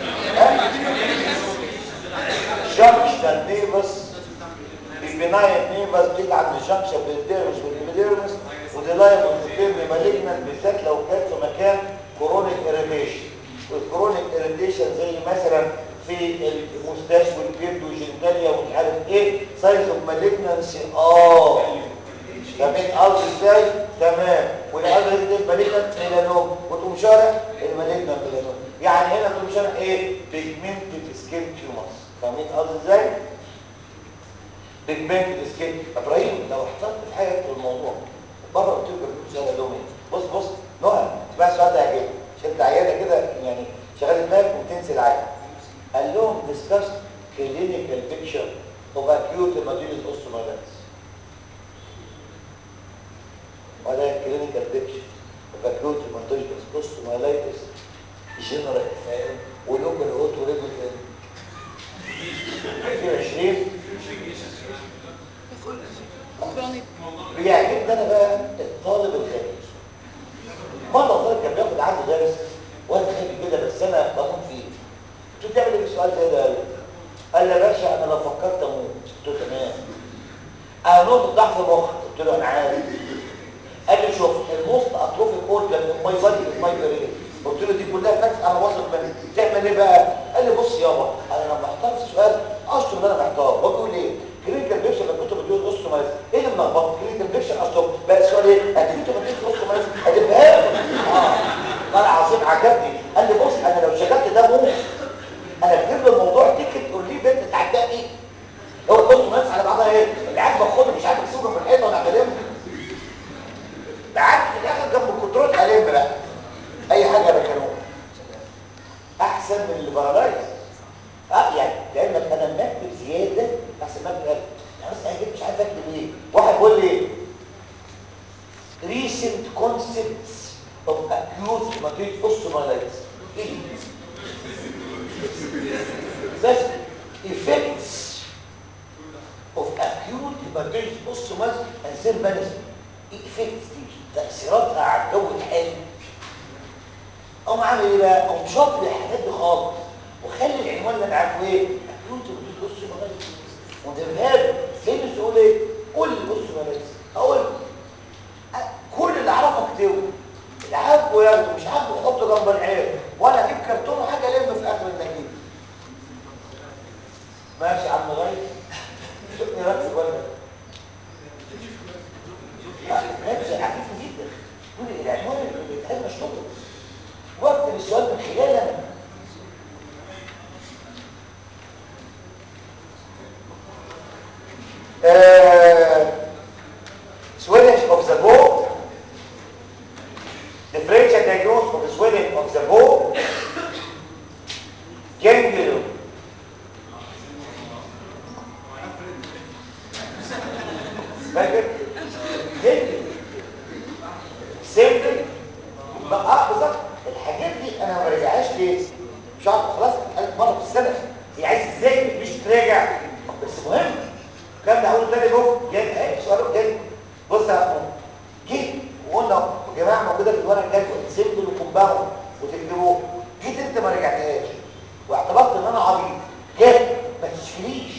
جانكشن نيفس البناية نيفس بتيجي عند الجانكشن بالديرمس والإيميديرمس ودي لايف والتيرم مالجنان بالذات لو كان في مكان كورونيك اريتيشن والكورونيك اريتيشن زي مثلا في المستاش والجلد والجنتاليا ومش عارف ايه سايز اوف مالجنانسي اه فاهمين قصدي ازاي؟ تمام والقلب دي مالجنان ميلانوم وتقوم شارح المالجنان ميلانوم يعني هنا تقوم شارح ايه؟ بيجمنتد سكين تيومرز فاهمين قصدي ازاي؟ بيجمنتد سكين ابراهيم لو احترت في حاجه في الموضوع بره قلت لكم سؤال لهم ايه؟ بص بص نهى اسمع السؤال ده هيعجبك عشان انت عياده كده يعني شغال دماغك وتنسي العيان قال لهم discuss clinical picture of acute hematologic osteomyelitis وده clinical picture of acute hematologic osteomyelitis general ولوكال اوتو ريبل في 20 كرونيك بيعجبني انا بقى الطالب الغبي مره طالب كان بياخد عنده درس وانا غبي كده بس انا بموت فيه قلت له تعمل ايه في السؤال زي ده قال لي قال لي يا باشا انا لو فكرت اموت قلت له تمام انا نقطه ضعف مخ قلت له انا عارف قال لي شوف الموست اتروفيك اورجن ماي بادي ماي برين قلت له دي كلها فاكس انا واثق منها تعمل ايه بقى قال لي بص يابا انا لما محتار في السؤال اشطر ان انا محتار بقول ايه كلينيكال بيكشر لما كنت بتقول نص مايز ايه اللي ملخبط كلينيكال بيكشر اصله بقى السؤال ايه اكيد ما بتقول نص مايز هتبقى اه والله العظيم عجبني قال لي بص انا لو شغلت ده موت انا كتبت الموضوع تيكت تقول لي بنت تعدي احسن من اللي بارالايز اه يعني لانك انا مكتب زياده احسن مكتب قلب يعني بس انا مش عارف اكتب ايه واحد بيقول لي recent concepts of acute hematite osteomyelitis ايه بس effects of acute hepatitis osteomyelitis and cell management ايه effects دي تأثيراتها على الجو الحالي اقوم عامل ايه بقى اقوم شاطر الحاجات دي خالص وخلي العنوان اللي انا عارفه ايه acute hepatitis osteomyelitis وده فين تقول ايه قول لي osteomyelitis اقول كل اللي اعرفه اكتبه اللي عاجبه ياخده مش عاجبه يحطه جنب العين وانا اجيب كرتون وحاجه الم في اخر النجيب ماشي يا عم غالي شوفني ركز ولا ركز عجبني جدا قول العنوان اللي اتقال مشطوط واكتب السؤال من خلال انا آه swelling of the bone differential diagnosis of the swelling of the bone ganglion فاكر ganglion simple اه بالظبط الحاجات دي انا ما برجعهاش ليه مش عارف خلاص ألف مره في السنه هي عايز ازاي مش تراجع بس مهم الكلام ده هقوله تاني بكره جاي اهي سؤاله جاي بص يا اخوان جيت وقلنا يا جماعه موجوده في الورق الجدول سيمبل وكومباوند وتكتبوه جيت انت ما رجعتهاش واعتبرت ان انا عبيط جاي ما تشفيليش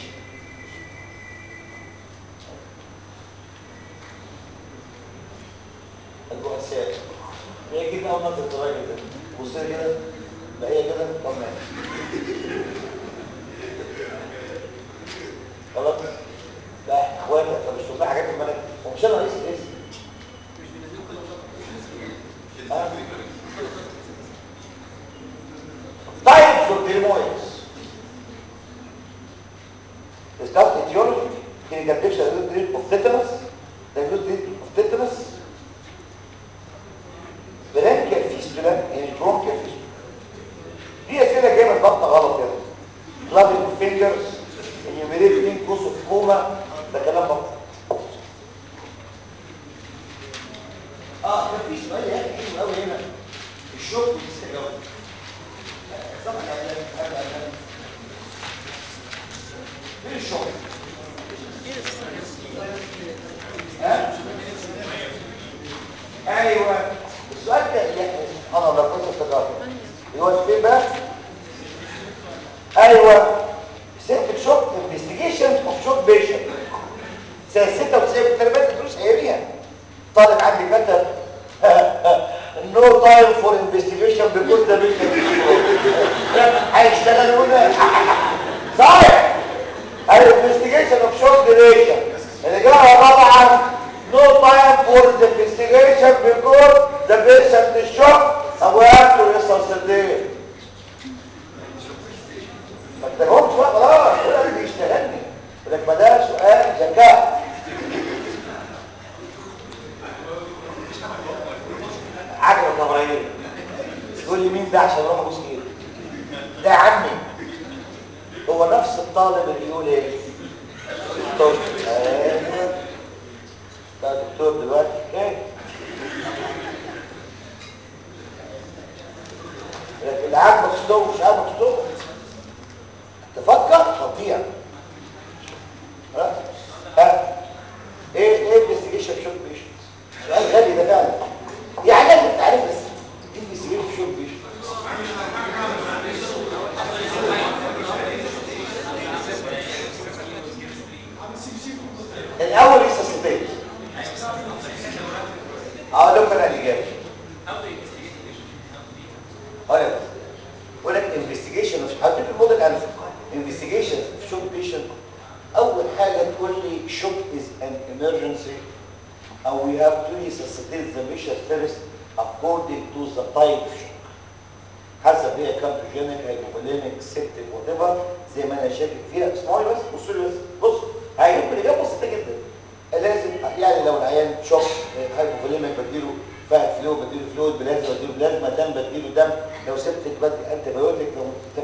البؤساء هي كده اول نظره الراجل ده بص لي كده لا هي كده طمن خلاص لا اخواتي طب مش تطلع حاجات في المنهج هو مش انا رئيس الاسم Types of dermoids. Discuss etiology, clinical picture of tetanus, diagnosis of tetanus, برانكيال فيستولا يعني برونكيال فيستولا دي اسئله جايه من البطن غلط يعني كلابينج فينجرز انيوميريت مين كوس اوف كوما ده كلام بطن اه كان في سؤال يا اخي حلو قوي هنا الشوك والاستجابه صح فين الشوك ها ايوه السؤال ده يعني انا لو كنت افتكرت هو فين بقى ايوه سيمبل شوك انفستيجيشن اوف شوك بيشنت سنه 96 تربيه الدروس اياميها طالب عندي كتب نو تايم فور انفستيجيشن بيكوز ذا بيشنت هيشتغلوا هنا صحيح الانفستيجيشن اوف شوك ديليشن الاجابه طبعا no time for the investigation because the patient is shocked and we have to resuscitate. ما تجاوبش بقى خلاص ولا اللي بيشتغلني لك ما ده سؤال ذكاء عجب يا ابراهيم تقول لي مين ده عشان اروح ابوس ايده ده عمي هو نفس الطالب اللي يقول ايه طب ايوه بقى دكتور دلوقتي كام لكن اللي عاجبك ستوب مش عاجبك ستوب تفكر تطيع ها ها ايه ايه انفستيجيشن شوت بيشنت سؤال غبي ده فعلا يعني انت عارف بس انفستيجيشن شوت بيشنت الاول لسه ستيج اه ده كان الاجابه اه بقول لك انفستيجيشن حطيت الموديل انسر انفستيجيشن شوك بيشنت اول حاجه تقول لي شوك از ان emergency او we have to resuscitate the patient first according to the type shock حسب هي كارتوجينيك هايبوفوليميك سيبتيك وات ايفر زي ما انا شاكك فيها اسمعوا لي بس بصوا لي بس بص هيجيب لي اجابه بسيطه جدا لازم يعني لو العيان شوك هايبوفوليميك بديله فهد فلو بديله فلويد بلازما بديله بلازما دم بديله دم لو سبتك بدي انتي بايوتيك لو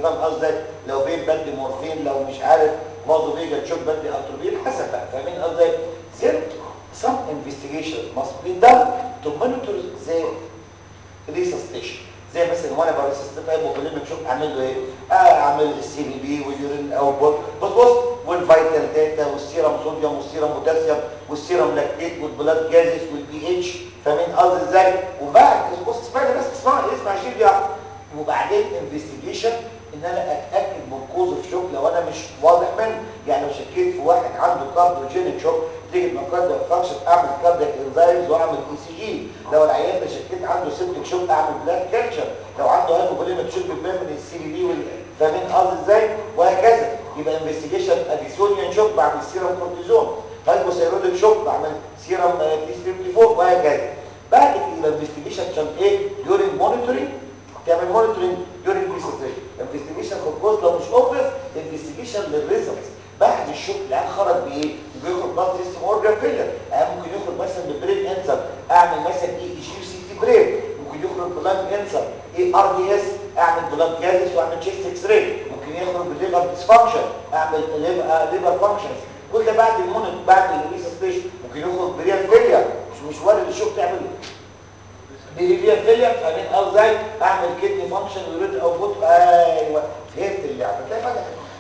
فاهم قصدي لو بين بدي مورفين لو مش عارف برضه فيجا تشوف بدي اتروبين حسب بقى فاهمين قصدي then some investigation must be done to monitor the resuscitation زي مثلا وانا بريسست هيموجلوبين شوف اعمل له ايه آه اعمل السي بي بي واليورين اوتبوت بص بص والفيتال داتا والسيرم صوديوم والسيرم بوتاسيوم والسيرم لاكتيت والبلاد جازس والبي اتش فاهمين قصدي ازاي وبعد بص اسمعني بس اسمع اسمع شيء يعني وبعدين انفستيجيشن ان انا اتاكد من كوز اوف شوك لو انا مش واضح منه يعني لو شكيت في واحد عنده كارديوجينيك شوك تيجي من كاردياك فانكشن اعمل كاردياك انزايمز واعمل اي سي جي لو العيان ده شكيت عنده سيبتك شوك اعمل بلاد كالتشر لو عنده هايبوفوليميك شوك بيبان من السي بي بي فاهمين قصدي ازاي وهكذا يبقى انفستيجيشن اديسونيان شوك بعمل سيرم كورتيزون هايبوثايروديك شوك بعمل سيرم تي 34 وهكذا بعد كده يبقى انفستيجيشن عشان ايه ديورنج مونيتورنج تعمل مونيتورنج ديورنج ريسيرش انفستيجيشن فور كوز لو مش اوبفيس انفستيجيشن للريزلتس بعد الشوك العيان خرج بايه بيخرج بلاد سيستم اورجان فيلر ممكن يخرج مثلا ببرين انسر اعمل مثلا اي اي جي سي تي برين ممكن يخرج بلاد انسر اي ار دي اس اعمل بلاد جازس واعمل تشيست اكس راي ممكن يخرج بليفر ديسفانكشن اعمل ليفر فانكشنز كل ده بعد المونت بعد الريسيرش ممكن يخرج بريال فيلير مش مش وارد الشوك تعمل بريال فيلير فاهمين ازاي اعمل كدني فانكشن ويريد اوتبوت ايوه فهمت اللعبه تلاقي بقى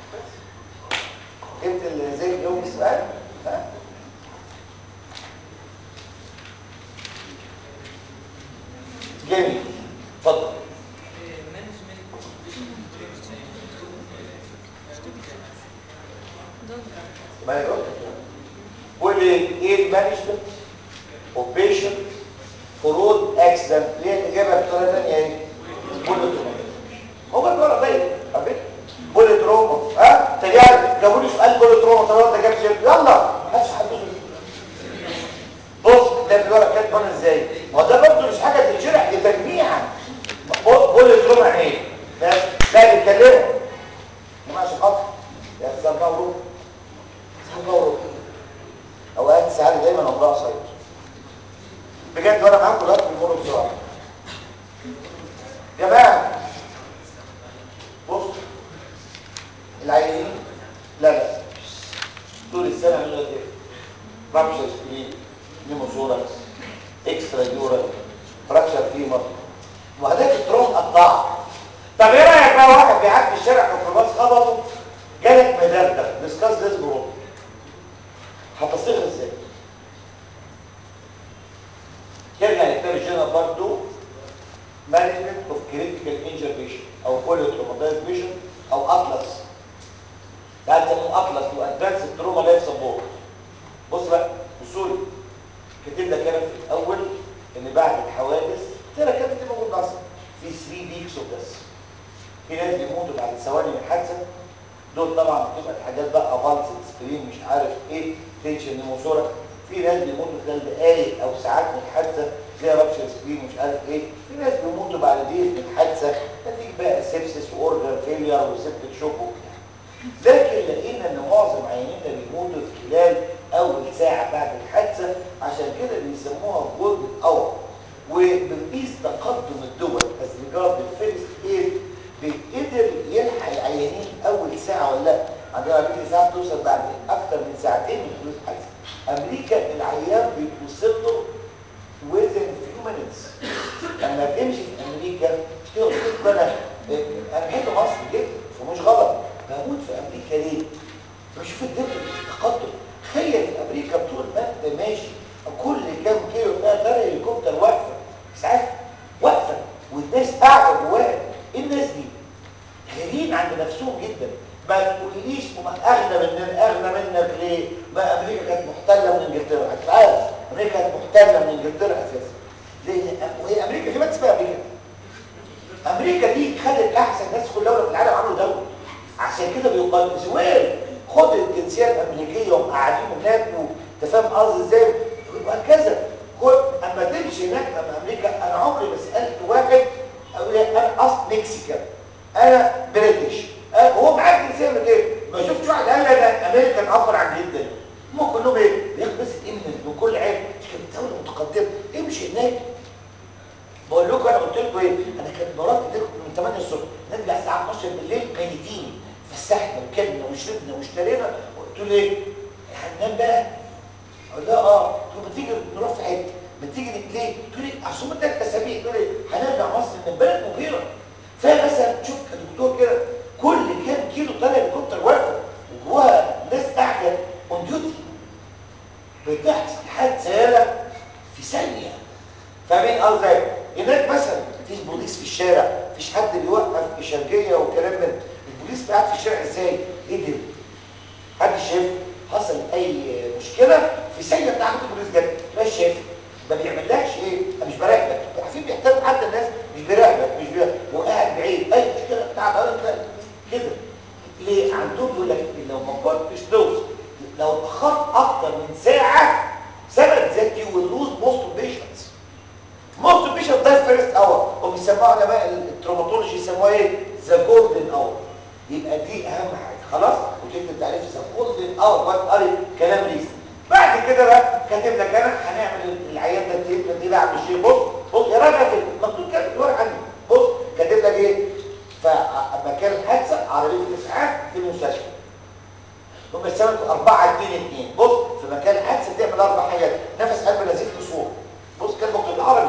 فهمت زي اليوم السؤال ها جميل اتفضل ما يقول قول لي ايه المانجمنت اوف بيشنت فرود اكسيدنت ليه الاجابه بطريقه ثانيه ايه بوليت هو الورق ده عارفين بوليت روما ها تريال جابوا لي سؤال بوليت روما طب انت جاب سيرت يلا هات حد بص ده الورق كاتب انا ازاي ما ده برضه مش حاجه تتشرح دي تجميعا بوليت روما يعني ايه ده ده بيتكلموا ما عشان خاطر يا استاذ مبروك استاذ مبروك اوقات ساعات دايما عمرها قصير بجد وانا معاكم دلوقتي بيمروا بسرعه جماعه بص العيانين لا لا طول السنه عملوا ايه رابشر سكرين نيموثوركس اكسترا يورال فراكشر فيمر وهداك التروم قطع طب ايه رايك بقى واحد بيعدي الشارع ميكروباص خبطه جالك مدردة ديسكاس ديس جروب هتصيغ ازاي يرجع لكتاب الجنرال بارت 2 مانجمنت اوف كريتيكال انجر بيشن او بوليو تروماتايز بيشن او اطلس ده يسموه اطلس وادفانس تروما لايف سبورت بص بقى بصوري كاتب لك انا في الاول ان بعد الحوادث ترى كانت موجود اصلا في 3 ويكس اوف ذس في ناس بيموتوا بعد ثواني من الحادثه دول طبعا بتبقى الحاجات بقى افالس سكرين مش عارف ايه تنشن نيموثورك في ناس بيموتوا خلال دقايق او ساعات من الحادثه زي رابشر سكرين مش عارف ايه في ناس بيموتوا بعد دقيقه من الحادثه نتيجه بقى سيبسس واورجان فيلير وسبتك شوك وبتاع لكن لقينا ان معظم عيانينا بيموتوا في خلال اول ساعه بعد الحادثه عشان كده بيسموها جولد اور وبنقيس تقدم الدول از ريجارد الفيرست ايد بيقدر يلحق العيانين اول ساعه ولا لا عندنا امريكا ساعه بتوصل بعد اكتر من ساعتين من حدوث الحادثه امريكا العيان بيتوصل له within few minutes لما تمشي في امريكا تقول انا انا بحب مصر جدا ومش غلط بموت في امريكا ليه بشوف الدنيا التقدم تخيل في امريكا طول ما انت ماشي كل كام كيلو بقى تلاقي هليكوبتر واقفه ساعات واقفه والناس قاعده جواها ايه الناس دي غاليين عند نفسهم جدا ما تقوليش هم اغنى مننا اغنى منك ليه ما امريكا كانت محتله من انجلترا هتعرف امريكا كانت محتله من انجلترا اساسا ليه وهي امريكا كمان اسمها امريكا امريكا دي خدت احسن ناس في كل دوله في العالم عملوا دوله عشان كده بيقال زويل خد الجنسيه الامريكيه وهم قاعدين هناك وانت فاهم قصدي ازاي وهكذا خد اما تمشي هناك اما امريكا انا عمري ما سالت واحد اقول لي انا اصل مكسيكان انا بريتش هو معاه الجنسيه من ايه ما شفتش واحد قال لي انا امريكان افضل عن جدا هم كلهم ايه بياخد بس امن من كل عيب مش كانت دوله متقدمه امشي هناك بقول لكم انا قلت لكم ايه انا كانت مراتي دي من 8 الصبح نرجع الساعه 12 بالليل ميتين فسحنا وكلنا وشربنا واشترينا قلت له ايه هننام بقى اقول لها اه قلت له ما تيجي نروح في حته ما تيجي ن- ليه تقول لي عشان من ثلاث اسابيع تقول لي هنرجع مصر من بلد مبهره فمثلا تشوف كدكتور كده كل كام كيلو طالع هليكوبتر واقفه وجواها ناس قاعده اون ديوتي بتحصل حادثه يالا في ثانيه فاهمين قصدي هناك مثلا مفيش بوليس في الشارع مفيش حد بيوقف اشارجيه وكلام من البوليس قاعد في الشارع ازاي ايه ده حد شايف حصل اي مشكله في ثانيه بتاعت البوليس جت مش شايف ما بيعملكش ايه أنا مش براقبك عارفين بيحترم حتى الناس مش بيراقبك مش بيراقبك هو قاعد بعيد اي مشكله بتاعت أنا كده ليه عندهم يقول لك إن لو ما كنتش توصل لو اتاخرت اكتر من ساعه سبب ذات يو ويل لوز موست اوف بيشنتس موست اوف بيشنتس ده فيرست اور وبيسموها علماء التروماتولوجي يسموها ايه ذا جولدن اور يبقى دي اهم حاجه خلاص وتكتب تعريف ذا جولدن اور وات قري كلام ريسي بعد كده بقى كاتب لك انا هنعمل العيان ده التيب دي بقى مش بص بص يا راجل في مكتوب كده في الورقه عندي بص كاتب لك ايه فمكان الحادثه عربيه الاسعاف في المستشفى هم السبب 4 2 2 بص في مكان الحادثه تعمل اربع حاجات نفس قلب نزيف بصوره بص كان مكتوب بالعربي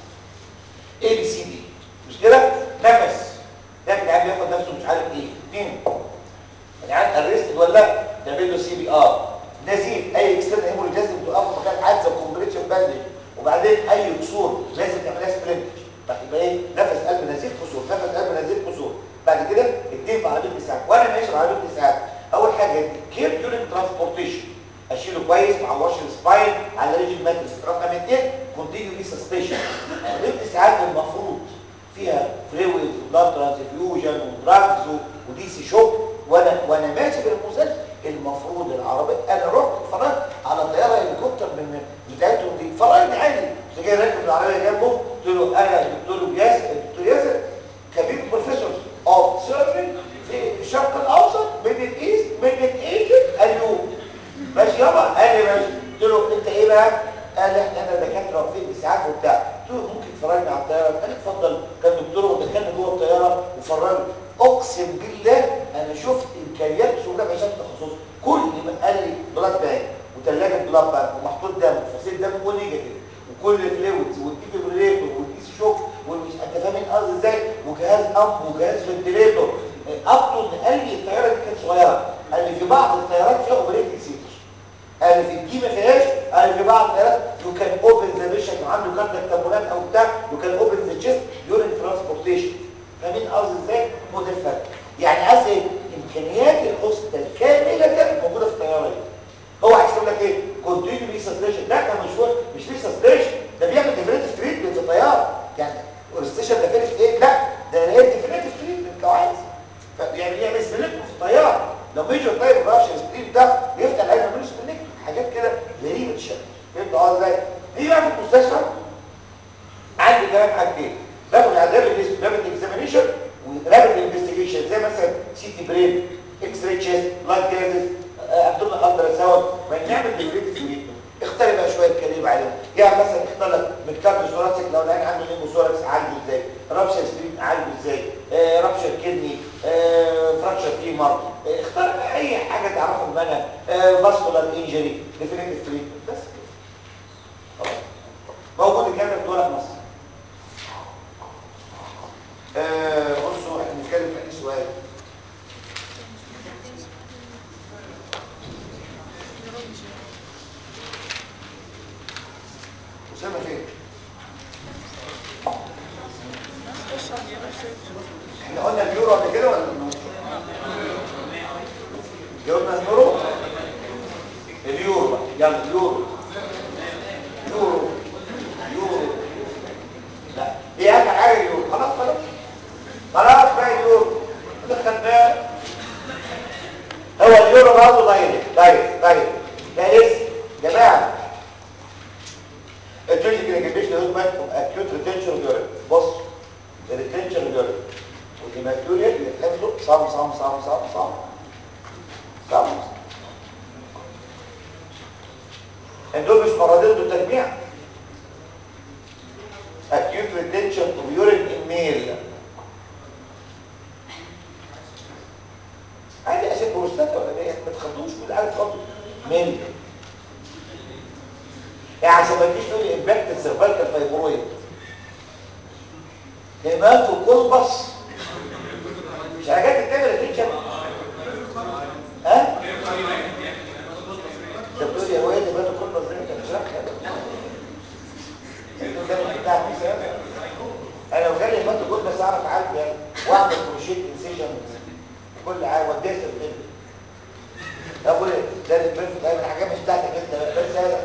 اي بي سي دي مش كده نفس ده العيان بياخد نفسه مش عارف ايه اثنين العيان ارست ولا تعمل له سي بي ار نزيف اي اكسترنال هيموريج لازم توقف في مكان الحادثه وكومبريشن باندج وبعدين اي كسور لازم تعملها سبلنت يبقى ايه نفس قلب نزيف كسور نفس قلب نزيف كسور بعد كده اتنين في عربيه اسعاف وانا ماشي بعربيه اسعاف اول حاجه كير ديورنج ترانسبورتيشن اشيله كويس مع واشر سباين على ريجل ماتريس رقم اثنين كونتينيو ريسستيشن عربيه اسعاف المفروض فيها فلويد وبلاد ترانسفيوجن ودراجز ودي سي شوك وانا وانا ماشي بالمسلسل المفروض العربيه انا رحت اتفرجت على طياره هليكوبتر من بتاعتهم دي فرجني عادي كنت جاي راكب العربيه جنبه قلت له انا الدكتور ياسر الدكتور ياسر كبير بروفيسور اوف سيرجري في الشرق الاوسط ميدل ايست ميدل ايجيبت اليوم ماشي يابا قال لي ماشي قلت له انت ايه بقى قال لي احنا انا دكاتره واقفين اسعاف وبتاع قلت له ممكن تفرجني على الطياره قال لي اتفضل كان دكتور ودخلنا جوه الطياره وفرجني اقسم بالله انا شفت امكانيات شغل عشان تخصص كل ما قال لي بلاد بانك وثلاجه بلاد بانك ومحطوط دم وفصيل دم ونيجاتيف وكل الفلويدز والديفيبريليتور والديسي شوك والمش انت فاهم القصد ازاي وجهاز امب وجهاز فنتليتور ابطل قال لي الطياره دي كانت صغيره قال لي في بعض الطيارات فيها اوبريتنج سيتر قال لي في الدي ما فيهاش قال لي في بعض الطيارات يو كان اوبن ذا بيشن عنده كارد تابونات او بتاع يو كان اوبن ذا تشيست ديورنج ترانسبورتيشن فاهمين قصدي ازاي هو ده الفرق يعني قصدي إيه؟ امكانيات الهوستل كامله كانت موجوده في الطياره دي هو عايز يقول لك ايه كونتينيو ريسستيشن لا ده مش هو مش ريسستيشن ده بيعمل ديفينيتيف تريتمنت في الطياره يعني ريسستيشن ده فيرست ايه لا ده هي ديفينيتيف تريتمنت لو عايز ف- يعني يعمل سبليكتو في الطياره لو ميجر طيب رابش السبليت ده بيفتح العين ما يعملوش سبليكتو حاجات كده غريبه الشكل فهمت اه ازاي دي بقى في المستشفى عندي كمان حاجتين باخد رابد رابد اكزامينيشن ورابد انفستيجيشن زي مثلا سي تي برين اكس راي تشيست بلاد جازز ابدومين الترا ساوند فنعمل ديفريتيف تريتمنت اختار بقى شويه كلام عليهم يعني مثلا اختار لك ميتكارد ثوراسيك لو العين عنده نيموثوركس عالجه ازاي رابشر سبرين عالجه ازاي آه رابشر كدني آه فراكشر فيمر آه اختار اي حاجه تعرفها منها آه فاسكولار انجري ديفريتيف تريتمنت بس خلاص موجود الكلام في ورق مصر آه بصوا احنا بنتكلم في اي سؤال اسامه فين احنا قلنا اليورو قبل كده ولا النورو جاوبنا النورو اليورو بقى يلا اليورو يورو يورو لا دي اهم حاجه اليورو خلاص خلاص خلاص بقى اليورو اللي خدناه هو اليورو برضه دايركت دايركت دايركت ده اسم جماعه التوجيك انكبيشن هيومن اكيوت ريتنشن ديورنت بص الريتنشن ديورنت والهيماتوريا اللي بتحفظه صام صام صام صام صام صام دول مش مرضين دول تجميع acute retention of urine in male بروستاتا ولا ايه ما تخلوش كل حاجه تخلص من يعني عشان ما تجيش تقول لي امباكت السيرفايكال فايبرويد هيماتو كولبس مش حاجات بتعمل اتنشن ها انت بتقول يا واد هيماتو كولبس ده انت مش راكب ده بتاع مثال انا لو جالي هيماتو كولبس اعرف اعالج يعني واعمل كروشيت انسيجن كل حاجه وديها في اقول ده البريف ده الحاجات مش بتاعتك انت بس هذا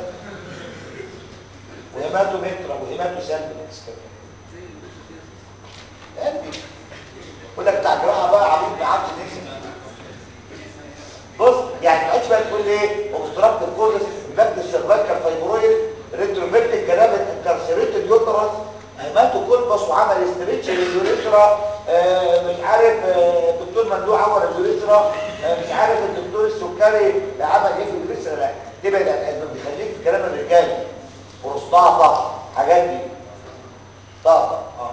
وهيماتو مترا وهيماتو سامبلكس كمان عندي يقول لك بتاع جراحه بقى عبيط ما عادش نفسي بص يعني ما تقعدش بقى تقول لي ايه اوبستراكت الكورس بكت السيرفايكال فايبرويد ريتروفيرتيك كلامك انكارسيريت اليوترس هيماتو كولبس وعمل استريتش لليوريثرا آه مش عارف آه الدكتور ممدوح عمل اليوريثرا آه مش عارف الدكتور السكري عمل ايه في اليوريثرا لا تبعد عن الاسباب دي خليك في كلام الرجال بروستاتا حاجات دي طاقه اه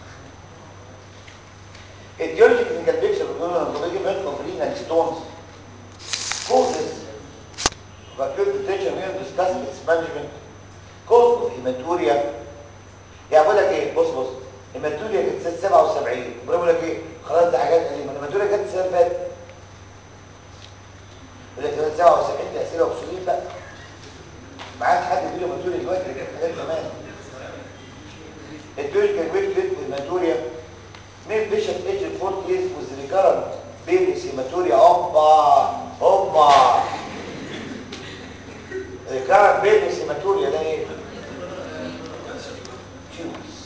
etiology clinical picture بيقول لنا الضغط بين renal stones causes of acute detention we have discussed its management cause of hematuria يعني بقول لك ايه بص بص هيماتوريا كانت سنه 77 بقول لك ايه خلاص دي حاجات قديمه الهيماتوريا كانت السنه اللي فاتت يقول لك سنه 77 دي اسئله وبسولين بقى ما عادش حد بيقول هيماتوريا دلوقتي ده كانت حاجات زمان الدوج كان ويك فيت هيماتوريا مين بيشنت ايج 40 years with recurrent venous hematuria هوبا هوبا recurrent venous hematuria ده ايه؟ تيومرز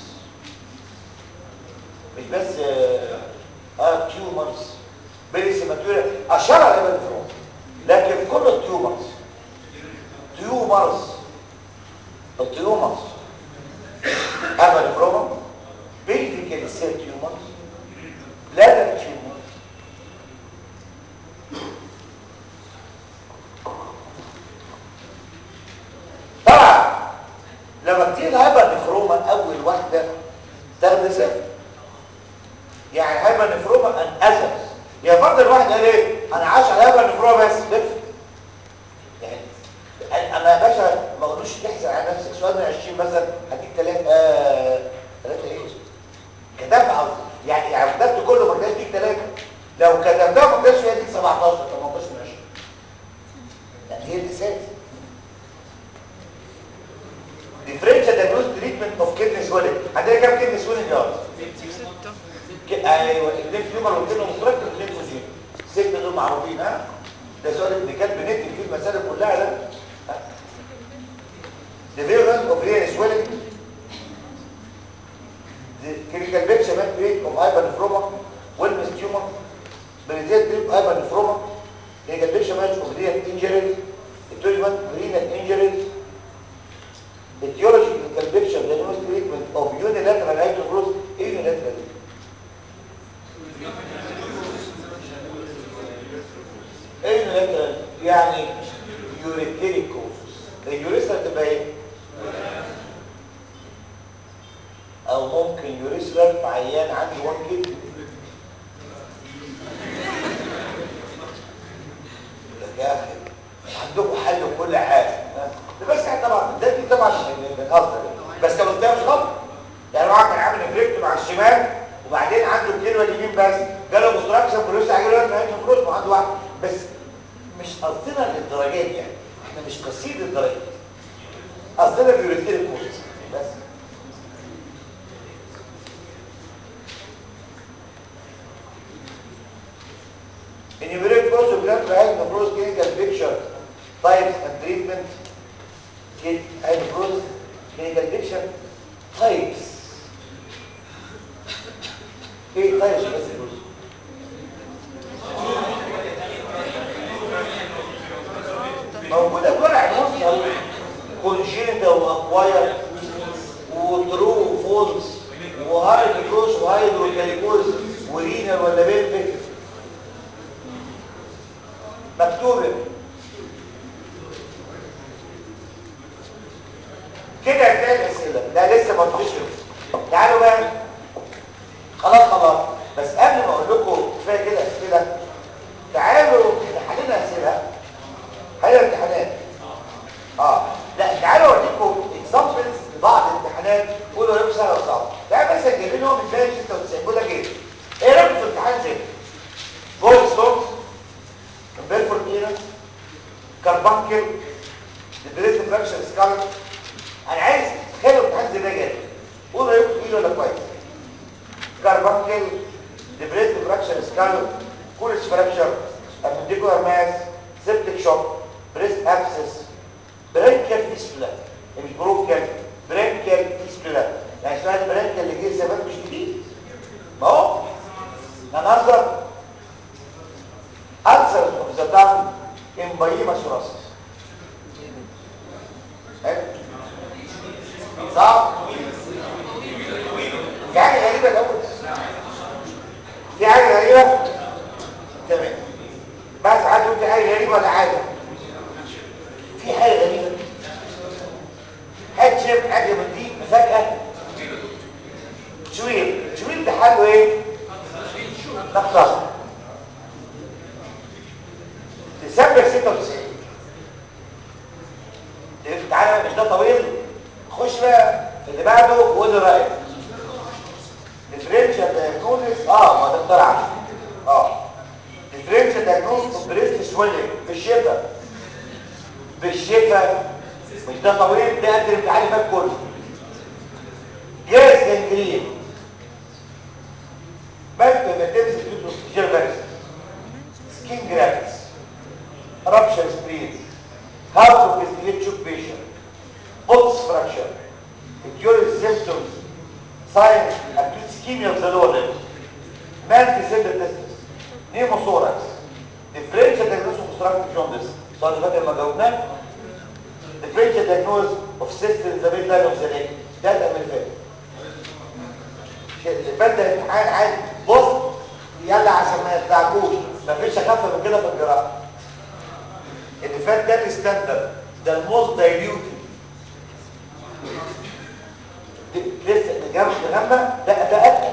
مش بس اه تيومرز فينس هيماتوريا اشهرها الهيماتوريا لكن كل التيومرز تيومرز التيومرز هذا البروما بيلفيكال سيل تيومرز بلادر تيومرز طبعا لما تيجي الهايبر نفروما اول واحده تاخد سفر يعني هايبر نفروما ان اذرز يا فرض الواحد قال ايه انا عايش على هايبر نفروما بس لف يعني انا يا باشا ما اقولوش تحزن على نفسك سؤال من 20 مثلا هديك ثلاثه آه ثلاثه ايه كتبت قصدي يعني يعني كتبت كله ما كانش فيك ثلاثه لو كتبتها ما كانش فيها ديك 17 18 من 20 يعني هي الاساس differential diagnostic treatment of kidney swelling عندنا كام kidney swelling يا ستة ك- ايوه اثنين فيومر واثنين مستركت واثنين فوجين ستة دول معروفين ها ده سؤال ابن كلب نكتب فيه المسائل كلها ده ها؟ the virulence of renal swelling the clinical picture man rate of hypernephroma wellness tumor بريزيت تريب hypernephroma clinical picture man of renal injuries treatment renal injuries etiology clinical picture diagnostic treatment of unilateral hydrogrowth unilateral ايه unilateral يعني يوريتيريك كوزس اليوريثرا تبقى ايه او ممكن يوريثرا في عيان عنده وان كيدني يقول لك يا اخي عندكم حل وكل حاجه ها؟ ده بس يعني طبعا ده دي طبعا من- بنهزر يعني. بس لو ده مش غلط يعني واحد كان عامل انفليكت مع الشمال وبعدين عنده الكلمه اليمين بس جاله اوبستراكشن فلوس هيجي له هيجي فلوس وعنده واحد بس مش قصدنا للدرجات يعني احنا مش قاصدين للدرجات قصدنا بيوريتيريك كوزس بس Enumerate cause of blood trial nephrosis clinical picture, types and treatment. Kid nephrosis clinical picture, types. ايه types بس بص. موجودة في ورق المصدر كونجينيتا واكواير وترو وفولس وهايدروس وهايدروكاليكوز ورينال ولا بيلفيك مكتوبة كده هتلاقي الأسئلة لا لسه ما تخش تعالوا بقى خلاص خلاص بس قبل ما اقول لكم كفايه كده اسئله تعالوا كاربانكل البريست فراكشر سكال انا عايز خلوا امتحان زي ده جاي قول رايكم تقيل ولا كويس كاربانكل البريست فراكشر سكال كولش فراكشر ابنديكولار ماس سيبتيك شوك بريست ابسس برينكال فيسبولا مش بروكال برينكال فيسبولا يعني سؤال برينكال اللي جه سبب مش جديد ما هو ننظر ulcers of the tongue in pyelonephrosis صعب في حاجة غريبة الأول في حاجة غريبة تمام بس عاد تقول في حاجة غريبة ولا حاجة في حاجة غريبة حد شاف حاجة من دي فجأة شويل شويل ده حاله ايه؟ نقصر ديسمبر 96 تعالى مش ده طويل خش بقى في اللي بعده وقول لي رايك ديفرنشال دايجنوستس اه ما ده اخترع اه ديفرنشال دايجنوستس بريست سويلنج في الشفا في الشفا مش ده طويل ده قد الامتحان اللي فات كله جاز جنجرين بس ما تمسك تدرس جيربكس سكين جرافيكس rupture spleen how to investigate shook patient box fracture incurring symptoms signs acute ischemia of the lower limb man-descended testis pneumothorax differential diagnosis of obstructive jaundice السؤال اللي فاكر ما جاوبناه differential diagnosis of cyst in the midline of the neck ده ده من اللي فات اللي فات ده امتحان عادي بص يلا عشان ما يتلعبوش مفيش اخف من كده في الجراحه اللي فات ده الستاندرد ده الموست دايليوتد لسه نجمع نجمع ده ده اتقل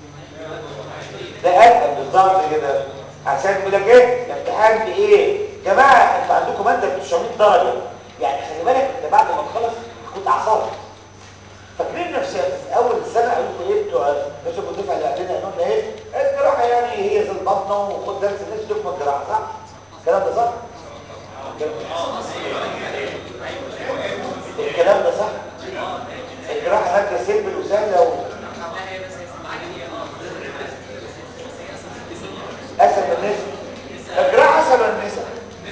ده اتقل بالظبط كده عشان يقول لك ايه الامتحان بايه يا جماعه انتوا عندكم ماده ب 900 درجه يعني خلي بالك انت بعد ما تخلص كنت عصرت فاكرين نفسنا في اول السنه قالوا لكم ايه بتوع الناس الدفعه اللي قبلنا قالوا لنا ايه الجراحه يعني هي زي البطنه وخد درس الناس تكمل الجراحه صح الكلام ده صح الكلام ده صح الجراحه ماده سيمبل وسهله و... اسهل من النساء الجراحه اسهل من النساء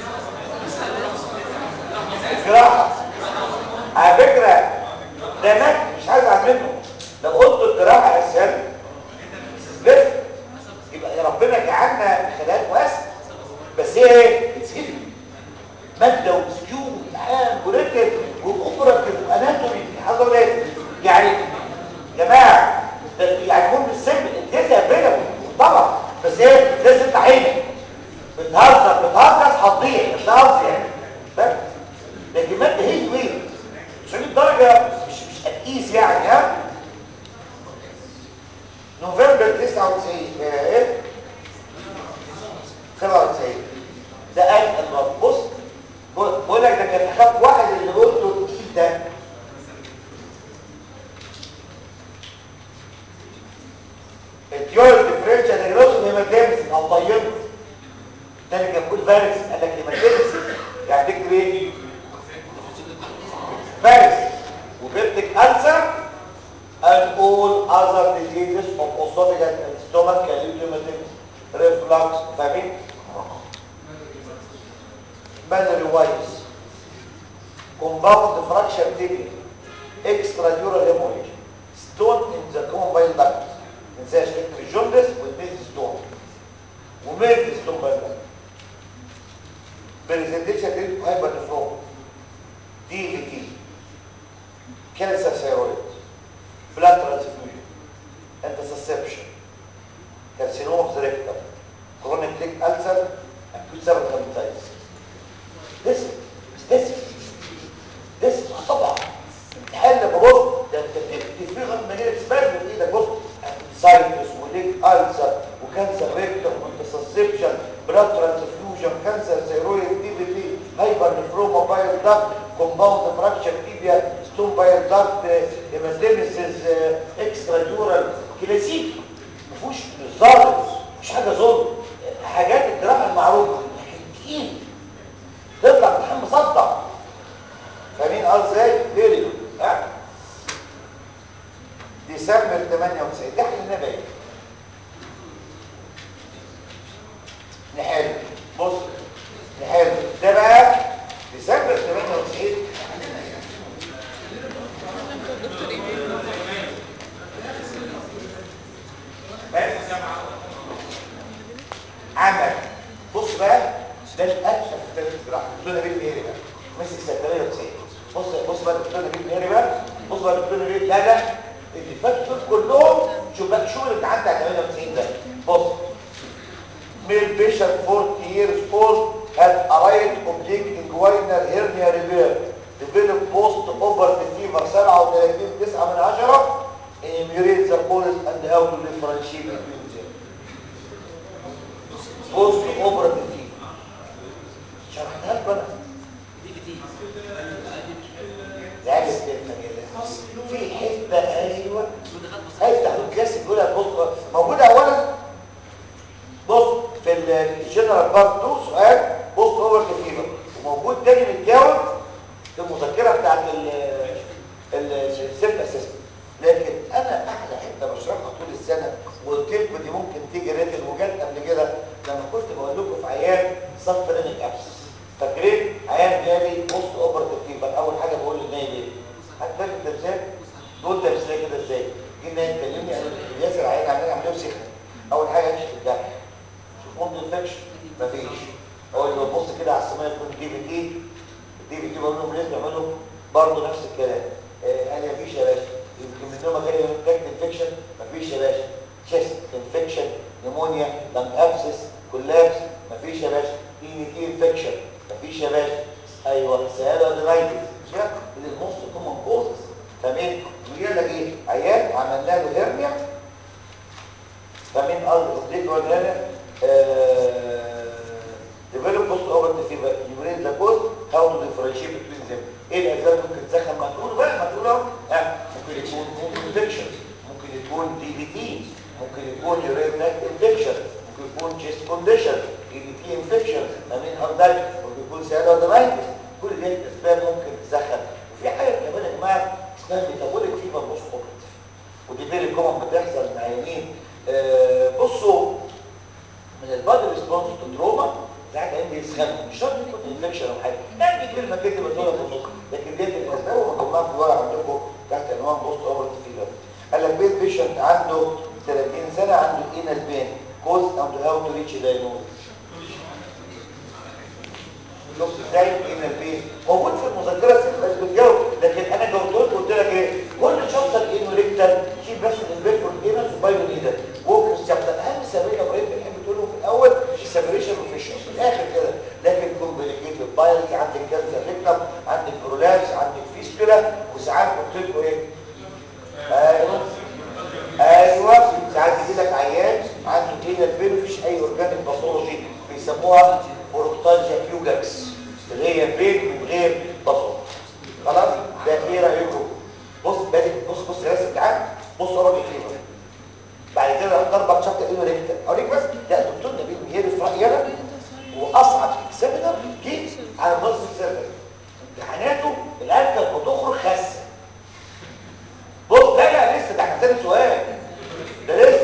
الجراحه على فكره ده مات مش عايز ازعل منه لو قلت الجراحه اسهل بس يبقى يا ربنا جعلنا خلايا واسع بس هي ايه بتسيب ماده وسكيو وامتحان وريتم واوبراتيف واناتومي حاجه ايه يعني يا جماعه ده يعني مهم السم الجزء بينهم طبعا بس ايه لازم انت عينك بتهزر بتهجس هتضيع مش قصدي يعني فاهم لكن ماده هي وين 90 درجه مش مش هتقيس يعني ها نوفمبر 99 ايه 97 ده اتقل برضه بص بقول لك ده كان خط واحد اللي قلته التقيل ده التيور ديفرنشال ديجنوز هيماتيمس او طيب ده اللي كان بيقول فارس قال لك هيماتيمس يعني تكتب ايه فارس وبيبتك ألسر and all other diseases of esophagus and stomach calcium reflux فاهمين بالري وايز compound fracture tibia extradural hemorrhage stone in the common bile duct ننساش نكتب الجوندس والميز ستون وميز ستون bile duct presentation تلك hypernephron DVT cancer thyroid blood transfusion antisusception carcinoma of the rectum chronic leg ulcer acute cerebral dermatitis دسم دسم دسم طبعا امتحان ببص ده انت تفرغ من غير سبازم في ايدك بص سايتس وليك ألسر وكانسر ريكتوم وانتسسبشن بلاد ترانسفيوجن كانسر ثيرويد دي بي تي هايبر نفروما بايل داكت كومباوند فراكشر تيبيا ستون بايل داكت هيماتيمسيس اكسترا ديورال كلاسيكي ما فيهوش ظالم مش حاجه ظلم حاجات الجراحه المعروفه لكن تقيل تطلع محمد تمام بص بقى ده الاكشن في التاريخ الجراحي دكتور نبيل ميري بقى مسك سنتريه 90 بص بص بقى دكتور نبيل ميري بقى بص بقى دكتور نبيل لا لا اللي فات دول كلهم شوف بقى شو اللي عدى على 98 ده بص male patient 40 years old had a right oblique inguinal hernia repair developed post-operative fever 37 9 من 10 emulate the cause and how to differentiate between them post-operative fever شرحتها لكم انا لعبة الكلمة في حتة ايوه هيفتح الكلاسيك يقول لك بص موجودة اولا بص في الجنرال بارت 2 سؤال بص اوفر فيفر وموجود تاني متجاوب في المذكره بتاعت السيلف اسسمنت لكن انا احلى حته بشرحها طول السنه وقلت لكم دي ممكن تيجي ريتن وجت قبل كده لما كنت بقول لكم في عيان سبترينيك ابسس فاكرين عيان جالي بوست اوبرتيف فيفر اول حاجه بقول للنايب ايه هتفاجئ انت ازاي دول تمثيليه كده ازاي جه النايب كلمني قال لي ياسر عيان عمال عمليه سخنه اول حاجه اكشف الجرح شوف انفكشن مفيش اقول له بص كده على السمايه يكون دي في تي الدي في تي بقول لهم ليه بيعملوا برضه نفس الكلام آه قال لي مفيش يا باشا يمكن منهم جاي تاكت انفكشن مفيش يا باشا تشيست انفكشن نيمونيا لانج ابسس كولابس مفيش يا باشا اي تي انفكشن مفيش يا باشا ايوه سهاله درايتس مش كده اللي الموست كومن كوزز فاهمين ويقول لك ايه عيان عملنا له هرنيا فمين قال اوبليك ولا هرنيا develop post operative fever evaluate the cause how to differentiate between them ايه الاسباب ممكن تسخن ما تقول بقى ما تقول اهو ممكن يكون انفكشن ممكن يكون دي بي تي ممكن يكون يورين ناك انفكشن ممكن يكون chest condition اي بي تي انفكشن امين هاردايت ممكن يكون سيالودرايتس كل دي اسباب ممكن تسخن وفي حاجه كمان يا جماعه اسمها ميتابوليك فيفر بوست اوبرتيف ودي فيري كومن بتحصل مع عيانين آه بصوا من البادي ريسبونس تو تروما ساعات عين بيسخنوا مش شرط يكون انفكشن او حاجه يعني كلمه كده بتقولها في النص لكن ديت الاسباب ومجموعه في الورقه عندكم تحت عنوان بوست اوبرت فيلر قال لك بيت بيشنت عنده 30 سنه عنده اينال بين كوز اند هاو تو ريتش دايجنوز شفت ازاي اينال بين موجود في المذكره بس بتجاوب لكن انا جاوبت لك قلت لك ايه كل شابتر انه ريكتال شيل بس الانفيرفور اينال وبايو نيدل ووكر شابتر اهم سبب ابراهيم بنحب تقوله في الاول السيبريشن وفيشن في الاخر كده لكن كومبليكيتد بايلز عندك كانسر ريكتم عندك برولابس عندك فيستولا وساعات قلت لكم ايه ايوه ايوه ساعات يجي لك عيان عنده اينال بين مفيش اي اورجانيك باثولوجي بيسموها بروكتالجيا فيوجاكس اللي هي بين من غير باثولوجي خلاص ده ايه رايكم بص بادئ بص بص راسم تعال بص ورا فيفر بعد كده ضربك شابتر انه ريكتر اوريك بس لا دكتور نبيل ميري في رايي انا واصعب اكسبيتر جه على نص السيرفر امتحاناته الان كانت بتخرج خاسه بص لا لا لسه ده احنا ثاني سؤال ده لسه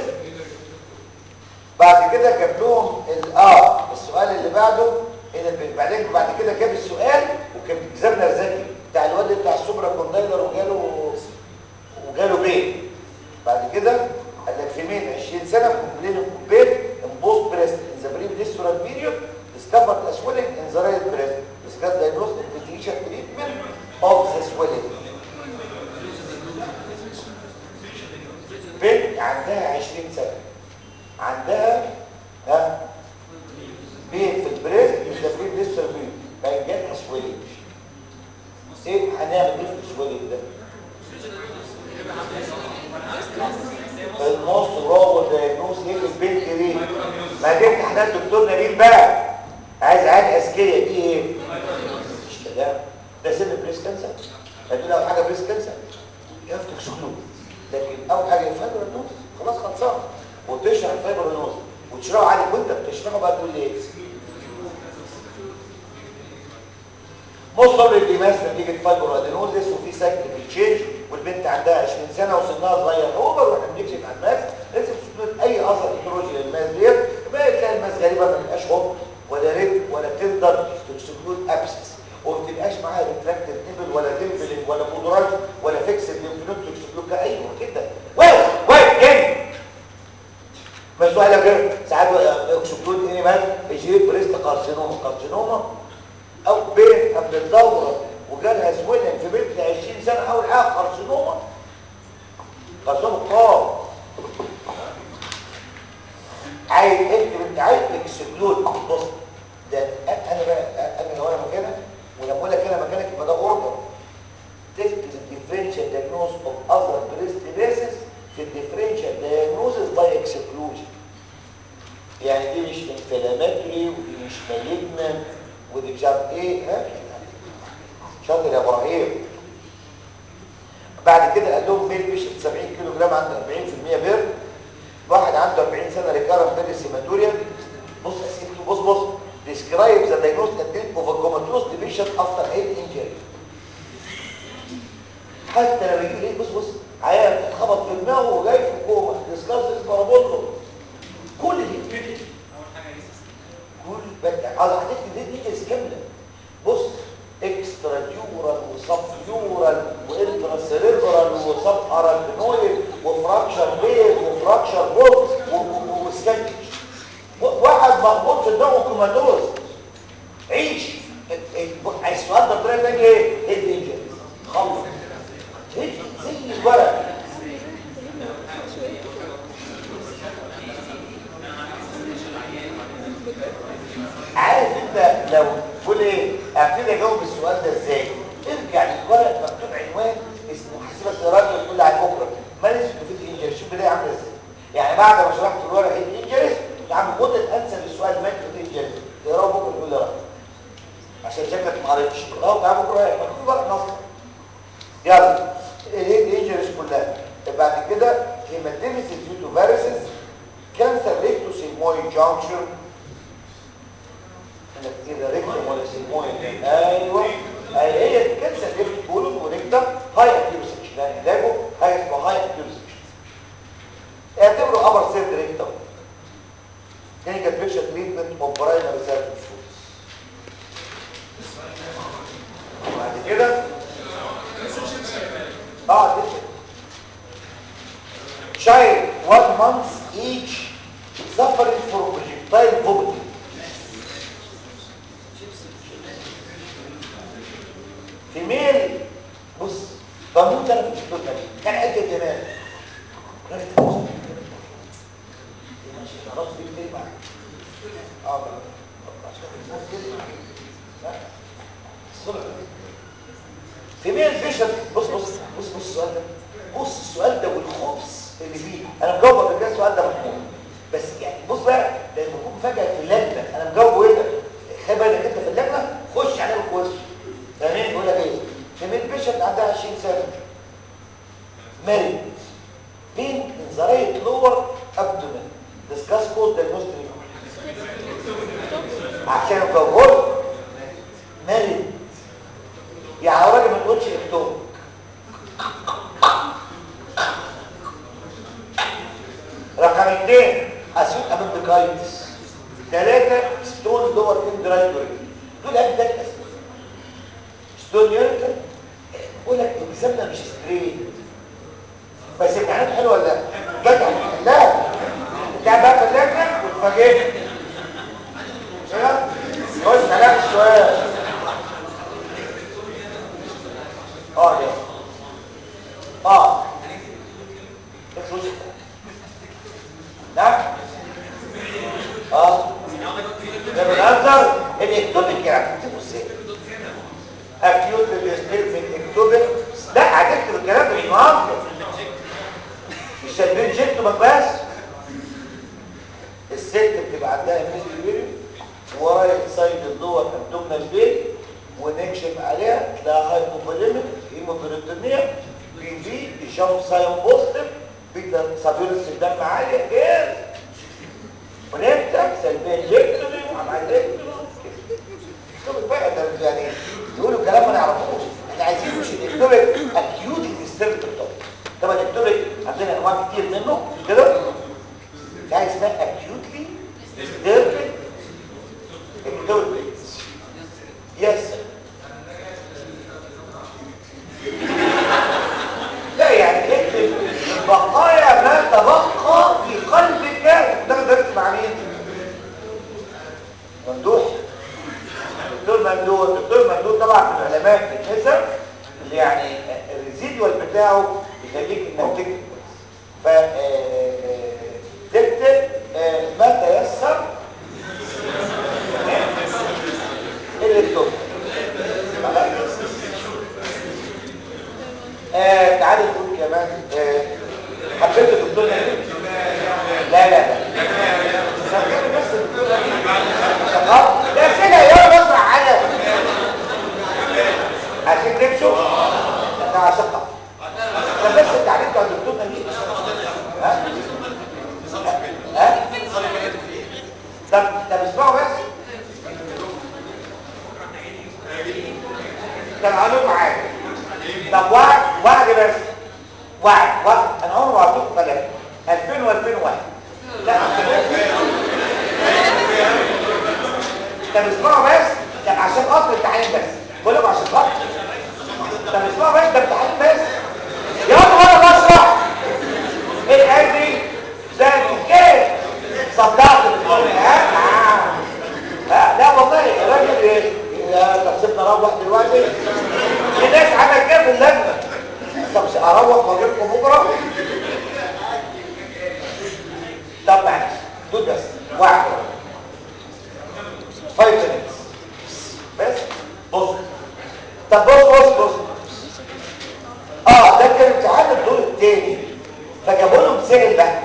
بعد كده جاب لهم اه السؤال اللي بعده بعدين بعد كده جاب السؤال وكان زبنا الذكي بتاع الواد بتاع السوبرا كوندايلر وجاله وجاله بين بعد كده قال لك في مين 20 سنه كومبلين كومبيت ان بوست بريست ان ذا بريف ديستورال بيريود discovered a swelling in the right breast discussed diagnosed investigation treatment of the swelling بنت عندها 20 سنه عندها ها بين في البريست in the brief distal بيريود بقى جالها swelling ايه هنعمل ايه في السويلنج ده النص برافو الدايجنوز ايه في البنت دي ما دي امتحانات دكتور نبيل بقى عايز عيال اذكياء دي ايه مش كلام ده سن بريس كانسر هتقول اول حاجه بريس كانسر يفتك سكلو لكن اول حاجه الفايبر النوز خلاص خلصان وتشرح الفايبر النوز وتشرحه عادي وانت بتشرحه بقى تقول لي ايه مصدر الدماغ نتيجه فايبر ادينوزيس وفي سايكل تشينج والبنت عندها 20 سنه وسنها صغير هو بروح نكشف على الماس لازم تثبت اي اثر هيدروجي للماس ديت يبقى تلاقي الماس غالبا ما بيبقاش هوب ولا ريد ولا تندر تكسكلود ابسس وما بتبقاش معاها ريتراكتد نيبل ولا تمبلنج ولا بودراج ولا فيكسد ليمفنود تكسكلود ايوه كده واقف واقف جاي مش سؤال غير ساعات اكسكلود ايه مال يجيب بريست كارسينوما كارسينوما او بين قبل الدوره وجالها سويلن في بنت 20 سنه اول حاجه كارسينوما كارسينوما قام عايز اكتب انت عايز اكسكلود بص ده انا بقى انا لو انا مكانك ولما اقول لك انا مكانك يبقى ده اوردر تكتب الديفرنشال دايجنوز اوف اذر بريست بيسز في الديفرنشال دايجنوزز باي اكسكلوجن يعني دي مش انفلاماتوري ودي مش مالجنا ودي مش عارف ايه ها شاطر يا ابراهيم بعد كده قال لهم ميل بيشنت 70 كيلو جرام عنده 40% بير واحد عنده 40 سنه ريكارنت بيري سيماتوريا بص اسئلته بص بص describe the diagnosed attempt of a comatose division after head injury حتى لما يجي ليه بص بص عيان اتخبط في دماغه وجاي في كوما ديسكاس اسبرابولو كل دي كل بدع عايز هتكتب دي دي كامله بص اكسترا ديورال وسب ديورال وانترا سيريبرال وسب ارابينويد وفراكشر بيز وفراكشر بولت وسكتش واحد مخبوط في دماغه كوماتوز عيش السؤال ده بطريقه ثانيه ايه؟ ايه الدنجر؟ خلص زي الورق عارف انت لو تقول ايه ابتدي اجاوب السؤال ده ازاي ارجع للورق مكتوب عنوان اسمه حسيبك الراجل تقول لي على بكره ماليش في الانجل شوف بدايه عامله ازاي يعني بعد ما شرحت الورق ايه الانجلز يا عم مده انسى السؤال مات في الانجلز تقراه بكره تقول لي رايك عشان شكلك ما قريتش اه تعال بكره رايك مكتوب ورق نص يلا ايه الانجلز كلها بعد كده هيماتيمس ديو تو فيروسز كانسر ريكتو سيموي جانكشن كده ريكتوم ولا سيموي ايوه هي الكانسر ريكتو بولون وريكتم هاي اكيوسكشن يعني علاجه حاجه اسمها هاي اكيوسكشن اعتبره ابر سيرد ريكتم كلينيكال بيكشر تريتمنت اوف برايمري سيرفيس بعد كده اه دي child one month each suffering from projectile vomiting فيميل بص بموت انا في الدكتور ده كان قد الدماغ راجل تبص ماشي خلاص في ايه بقى اه بقى فيميل بيشرب بص بص بص بص السؤال ده بص السؤال ده والخبز اللي فيه انا مجاوب قبل كده السؤال ده محمود بس يعني بص بقى لما يكون فجاه في اللجنه انا مجاوبه هنا خلي بالك انت في اللجنه خش عليه الكويس فاهمين بيقول لك ايه فيميل بيشرب عندها 20 سنه ماري بين انزرايت لور ابدومن ديسكاس كود دايجنوستيك عشان الجوهر ماري يعني راجل ما تقولش اكتوب رقم اثنين اسيوت ابندكايتس ثلاثة ستون دور اندرايتوري دول عندك اسئله ستون يوريتر بقول لك اكزامنا مش ستريت بس امتحانات حلوه ولا لا؟ جدع لا انت قاعد بقى في اللجنه وتفاجئني كده خش عليها السؤال اه يا اه اخرج نعم اه ده بالانظر الاكتوبيك يعني اكتبه ازاي اكيوت بيستيل في الاكتوبيك لا هتكتب الكلام ده مش مهندس مش سلبين جبته بس الست بتبقى عندها ميستري ورايا سايد اللور ابدومينال بين ونكشف عليها تلاقيها هايبوبوليميك هيموبريتونيا بي في جامب ساين بوزيتيف بيتا سابيرس الدم عاليه ايه ونبدا سلبين جبتوني وعمليه شوف بقى ده يعني يقولوا كلام ما نعرفوش احنا عايزين مش الاكتوبيك اكيوت ديستربت طبعا الاكتوبيك عندنا انواع كتير منه مش كده في حاجه اسمها اكيوتلي ديستربت اكتوبيك يس لا يعني اكتب بقايا ما تبقى في قلبك ده درست مع مين ممدوح دكتور ممدوح دكتور ممدوح طبعا من علماء النسب اللي يعني الريزيدوال بتاعه يخليك انك تكتب ف تكتب ما تيسر الدكتور آه تعالى نقول كمان آه حبيت الدكتور نبيل لا لا لا حبيت بس الدكتور نبيل اه لا سنة يا بصع على عشان تمشوا لا عشقة ده بس التعليم بتاع الدكتور نبيل ها ها طب طب اسمعوا بس طب هقول معاك طب واحد واحد بس واحد واحد انا عمري ما هعطيكم ثلاثه 2000 و2001 لا طب اسمعوا بس طب عشان خاطر الامتحان بس بقول لكم عشان خاطر طب اسمعوا بس ده امتحان بس يلا انا بشرح الحدي زي الكيف صدقت بتقول ها ها لا والله الراجل ايه يا طب سيبنا نروح دلوقتي الناس عمل كده في اللجنه طب اروح واجيبكم بكره طب معلش دول بس واحد فايف مينتس بس بص طب بص بص بص اه ده كان امتحان الدور الثاني فجابوا له مسائل بقى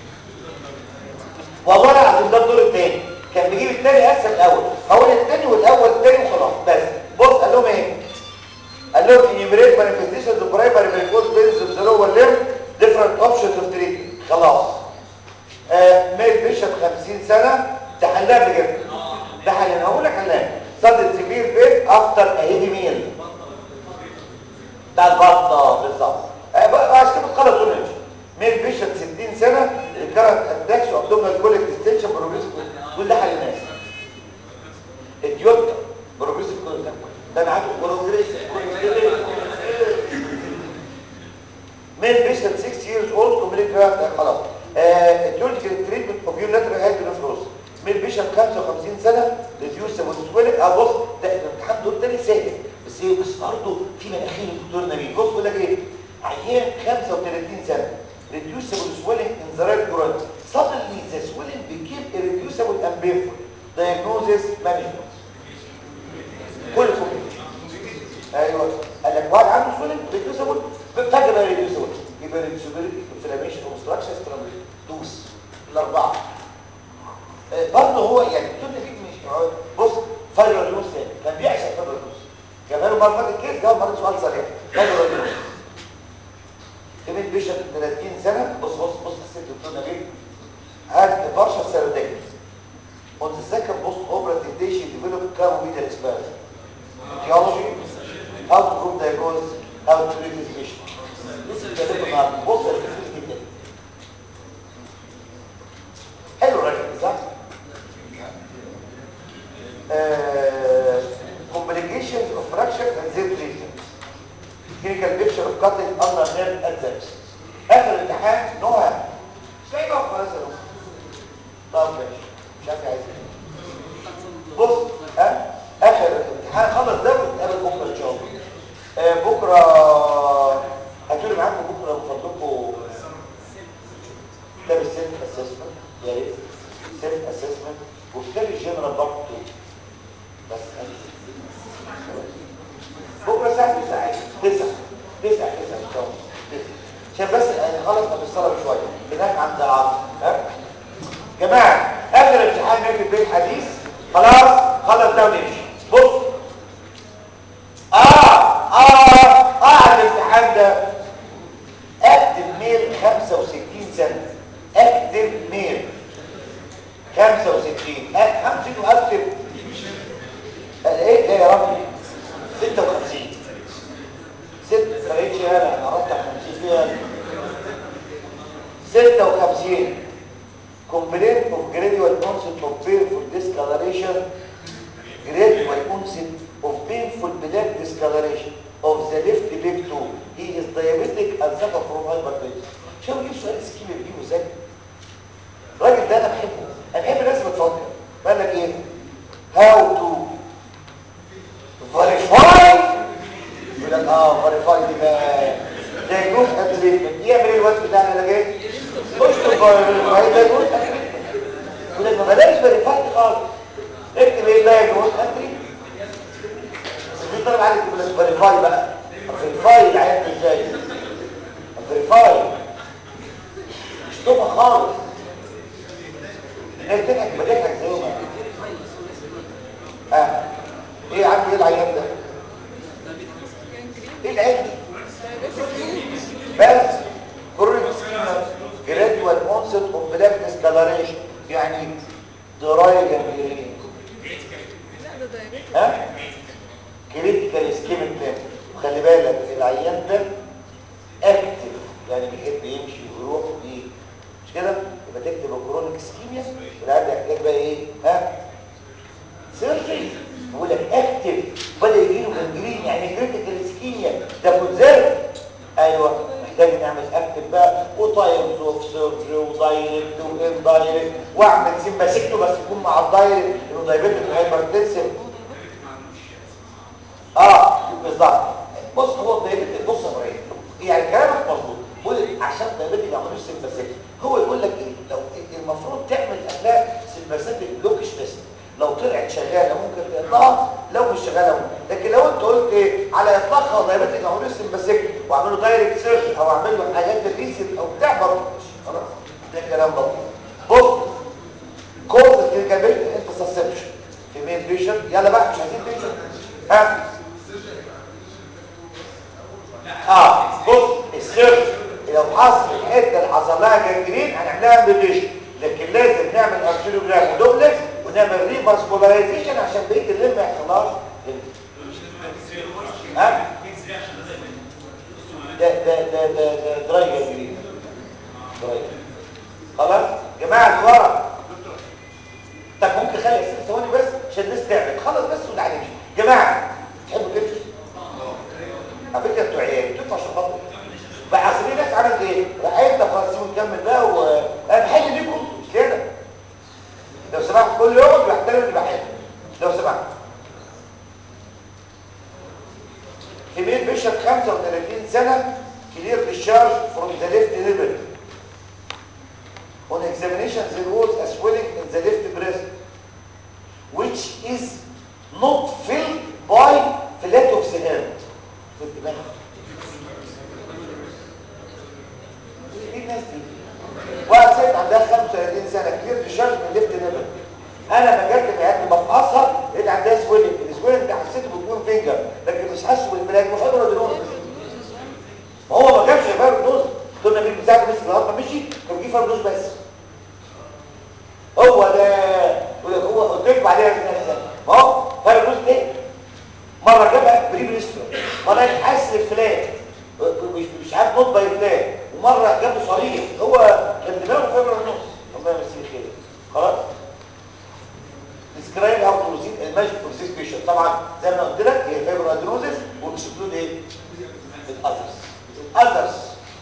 والله العظيم ده الدور الثاني كان بيجيب الثاني اسهل الاول هقول الثاني والاول الثاني وخلاص بس بص قال لهم ايه قال لهم enumerate manifestations of primary menopause basis of the lower limb different options of treatment خلاص آه ميل بيشب 50 سنه ده حلها بجد ده حلها هقول لك حلها sudden severe pain after a heavy meal ده البطه بالظبط آه بقى عشان كده بتخلص طول ميل بيشب 60 سنه recurrent attacks وابدومينال كوليك ديستنشن بروجريسيف كل ده حلناه اديوتا بروجريسيف كوليك ده انا عارف بروجريسيف ميل بيشب 6 years old complete خلاص التوليكال تريتمنت اوف يونيلاترال هايدروفروز ميل بيشب 55 سنه ريديوس سبوتسويلك اه بص ده الامتحان دول تاني سهل بس ايه بس برضه في مناخير الدكتور نبيل بص بيقول لك ايه عيان 35 سنه reducible swelling in the right groin. Suddenly the swelling became irreducible and painful. Diagnosis management. كل ايوه قال لك واحد عنده swelling reducible فجأة بقى reducible يبقى reducibility inflammation obstruction strangulation دوس الاربعه آه برضه هو يعني الدكتور نجيب مش بص فايرال دوس كان بيعشق فايرال دوس كمان مره فاتت كيس جاوب مرة سؤال صريح فايرال دوس كمان بيشرب 30 سنة بص بص بص الست دكتور نبيل had partial serotonin on the second post-operative day she developed carbometer experiment etiology how to prove diagnosis how to treat this patient لسه بتكلموا النهارده بص الكتير جدا حلو الراجل صح؟ uh, complications of fracture and their treatment clinical picture of cutting under nerve attacks اخر امتحان نوع سايبه خلاص اهو طب ماشي مش عارف عايز ايه بص ها اخر امتحان خلص ده ونتقابل بكره ان شاء الله آه بكره هتقولي معاكم بكره من فضلكم كتاب السيلف اسسمنت يا ريت سيلف اسسمنت وكتاب الجنرال برضه بس بكره الساعه 9 9 9 9 ان شاء الله عشان بس خلص من الصلاه بشويه هناك عند العصر ها جماعه اخر امتحان ناكل بيه الحديث خلاص خلص ده ونمشي بص اه اه اه الامتحان ده اكتب ميل 65 سنه اكتب ميل 65 50 واكتب ايه ده يا ربي 56 ست فريتش هلا انا قربت 50 فيها 56 complaint of gradual onset of painful discoloration gradual onset هو الانتري بس في طالب عايز يقول لك فيريفاي بقى فيريفاي العيان ده ازاي فيريفاي مش طبع خالص الناس بتضحك بتضحك زي ما اه ايه يا عم ايه العيان ده ايه العيان دي بس كورونيك سكيما جرادوال اونست اوف بلاك ديسكالريشن يعني درايه جنجرين لا ده دايابيتك ها كريتيكال اسكيميك بلان وخلي بالك العيان ده اكتف يعني بيحب يمشي ويروح ويجي مش كده يبقى تكتب الكرونيك اسكيميا والعيان ده يحتاج بقى ايه ها سيرجري بقول لك اكتف بدا يجيله جنجرين يعني كريتيكال اسكيميا ده كونزيرف ايوه محتاج نعمل اكتف بقى وتايمز اوف سيرجري ودايركت وان دايركت واعمل سيمباسيكتو بس يكون مع الدايركت انه دايبيتك هايبرتنسيف اه بالظبط بص هو الدايبيتك بص يا ابراهيم يعني كلامك مظبوط بقول لك عشان الدايبيتك ما يعملوش سيمباسيكتو هو يقول لك ايه لو المفروض تعمل قبلها سيمباسيكتو لوكش تيست لو طلعت شغاله ممكن تقطعها لو مش شغاله ممكن لكن لو انت قلت ايه على اطلاقها دايبيتك عملوا سيمباسيكتو واعملوا دايركت سيرش او اعمل له حاجات الريسل او بتاع برضه خلاص ده كلام برضه بص كورس الكابيت انت سسبشن في مين بيشن يلا بقى مش عايزين بيشن ها اه بص السيرش لو حصل الحته اللي حصل لها جنجرين هنعملها امبيليشن لكن لازم نعمل ارتيروجرام ودوبلكس ونعمل ريفرس بولاريزيشن عشان بقيه الليم ما يحصلهاش ها ده ده ده ده ده دراي جنجرين دراي خلاص جماعه اللي ورا طب ممكن خلي اسئله ثواني بس عشان الناس تعمل خلص بس ولا هنمشي جماعه تحبوا تمشوا على فكره انتوا عيال انتوا عشان خاطر بقى اصل في ناس عملت ايه راح انت خلاص ونكمل بقى وانا بحل ليكم انتوا مش كده لو سمحت كل يوم بحترم اللي بحل لو سمحت كبير بيشرب 35 سنه كلير ديشارج فروم ذا ليفت نيبل On examination, there was a swelling in the left breast, which is not filled by flat of the hand. في الدماغ. ايه الناس دي؟ واحد ست عندها 35 سنة كلير ديشارج من ليفت نيبل. انا بجد بعد ما بفحصها لقيت عندها سويلنج، السويلنج ده حسيته بتكون فينجر، لكن مش حاسه بالفلاج محاضرة دلوقتي. ما هو ما جابش فايروس دوز. كنا بيه من ساعة بس لغاية ما مشي كان في فايروس دوز بس. هو ده هو قلت لكم عليها ازاي ما هو فيروس ايه مره جابها بريبريستر مره حاسس الفلات مش مش عارف نوت باي فلات ومره جابه صريح هو كان دماغه فيبر النص الله يمسيه خير خلاص ديسكرايب هاو تو ريسيف الماجيك بروسيس بيشن طبعا زي ما قلت لك هي فيبر ادينوزس واكسكلود ايه الاذرز الاذرز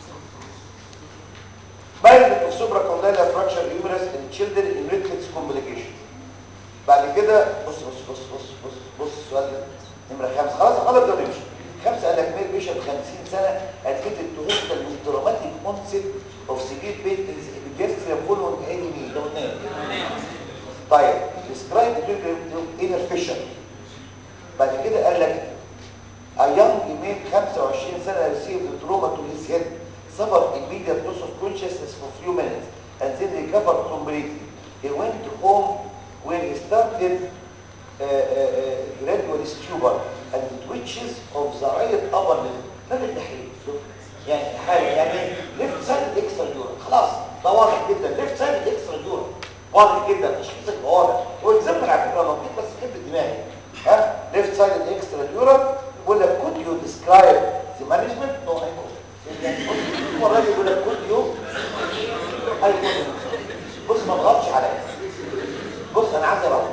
Management of supracondylar fracture humerus in children in rickets complication. بعد كده بص بص بص بص بص بص السؤال ده نمرة خمسة خلاص خلاص ده نمشي خمسة قال لك ميل بيشن 50 سنة admitted to hospital with traumatic onset of severe pain in the epigastrium following any meal لو نام طيب describe the inner fissure بعد كده قال لك a young male 25 سنة received trauma to his head suffered immediate loss of consciousness for a few minutes and then recovered completely. He went home where he started uh, uh, uh, gradual stupor and twitches of the right upper lip. راجل دحيح يعني حاجه يعني ليفت سايد اكسترا جورا خلاص ده واضح جدا ليفت سايد اكسترا جورا واضح جدا تشخيصك واضح هو اكزامبل على فكره لطيف بس بحب الدماغ ها ليفت سايد اكسترا جورا بيقول لك could you describe the management no I couldn't هو الراجل يقول لك كل يوم اي بص ما تغلطش عليا بص انا عايز اروح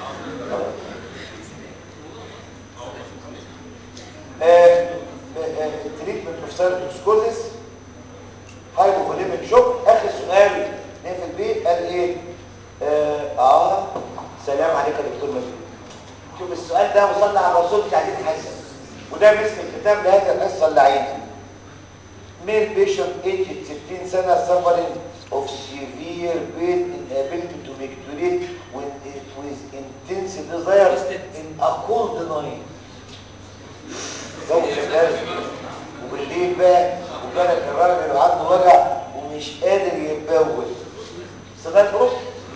تريتمنت اوف سيرتوسكوزيس هايبوفوليميك شوك اخر سؤال نقفل بيه قال ايه اه, آه. سلام عليك يا دكتور مجدي شوف السؤال ده وصلنا على الرسول بتاع عزيز حسن وده مسك الكتاب لهذه الحصه اللعينه male patient aged 15 سنة suffering of severe pain inability to micturate when it was in intense desire in a cold night جو شغال وبالليل بقى وجالك الراجل وعنده وجع ومش قادر يتبول سمعت بروست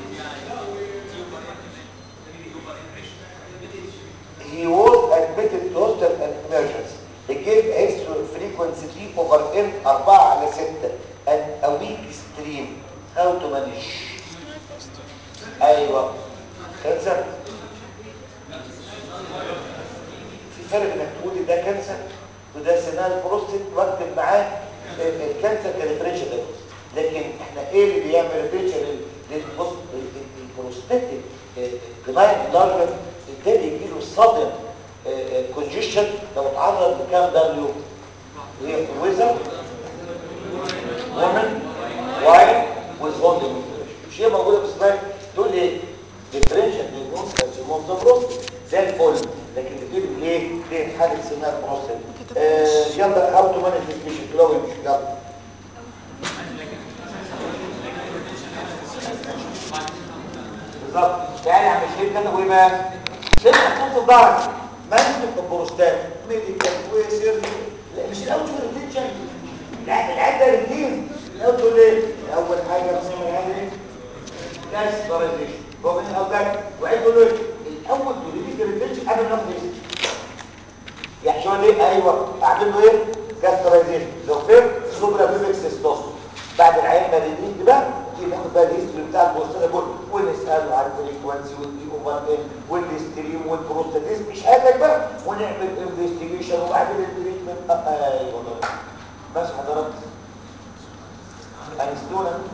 he was admitted to hospital and emergency. He gave history frequency T over N 4 على 6 and a weak stream. How to manage? ايوه كانسر في فرق انك تقولي ده كانسر وده سينال بروستيت واكتب معاه الكانسر كالبريشن لكن احنا ايه اللي بيعمل بريشن للبروستاتيك ديماين لارجر ده بيجي له صدم كونجيشن لو اتعرض لكام دبليو هي ويزر وومن وايل ويز فولدم مش هي موجوده في السلايد تقول ايه ديفرنشال ديجنوز كارسينوم ذا بروستات زي الفل لكن بتجيب ليه ليه حاله سمنه بروستات آه يلا هاو تو مانج ديفيشن لو يلا بالظبط يعني عم الشيء كده وايه بقى سمع صوت الضرر مانجمنت البروستات ميديكال وسيرجي لا مش الاول ريتنشن لا العيب ده ريتين الاول تقول ايه اول حاجه بنعمل ايه كاسترايزيشن هو من الاول وعيد تقول له الاول تقول لي ريتنشن قبل ما ناخد يعني شو ايه ايوه اعمل له ايه كاسترايزيشن لو فين سوبرا بيبك سيستوس بعد العين مريضين دي بقى نيجي ناخد بقى الهيستوري بتاع البوستر كله ونساله عن الفريكوانسي والدي اوفر ان والستريم والبروستاتيزم مش هاتك بقى ونعمل انفستيجيشن وبعدين التريتمنت ايوه والله ماشي حضرتك انستونا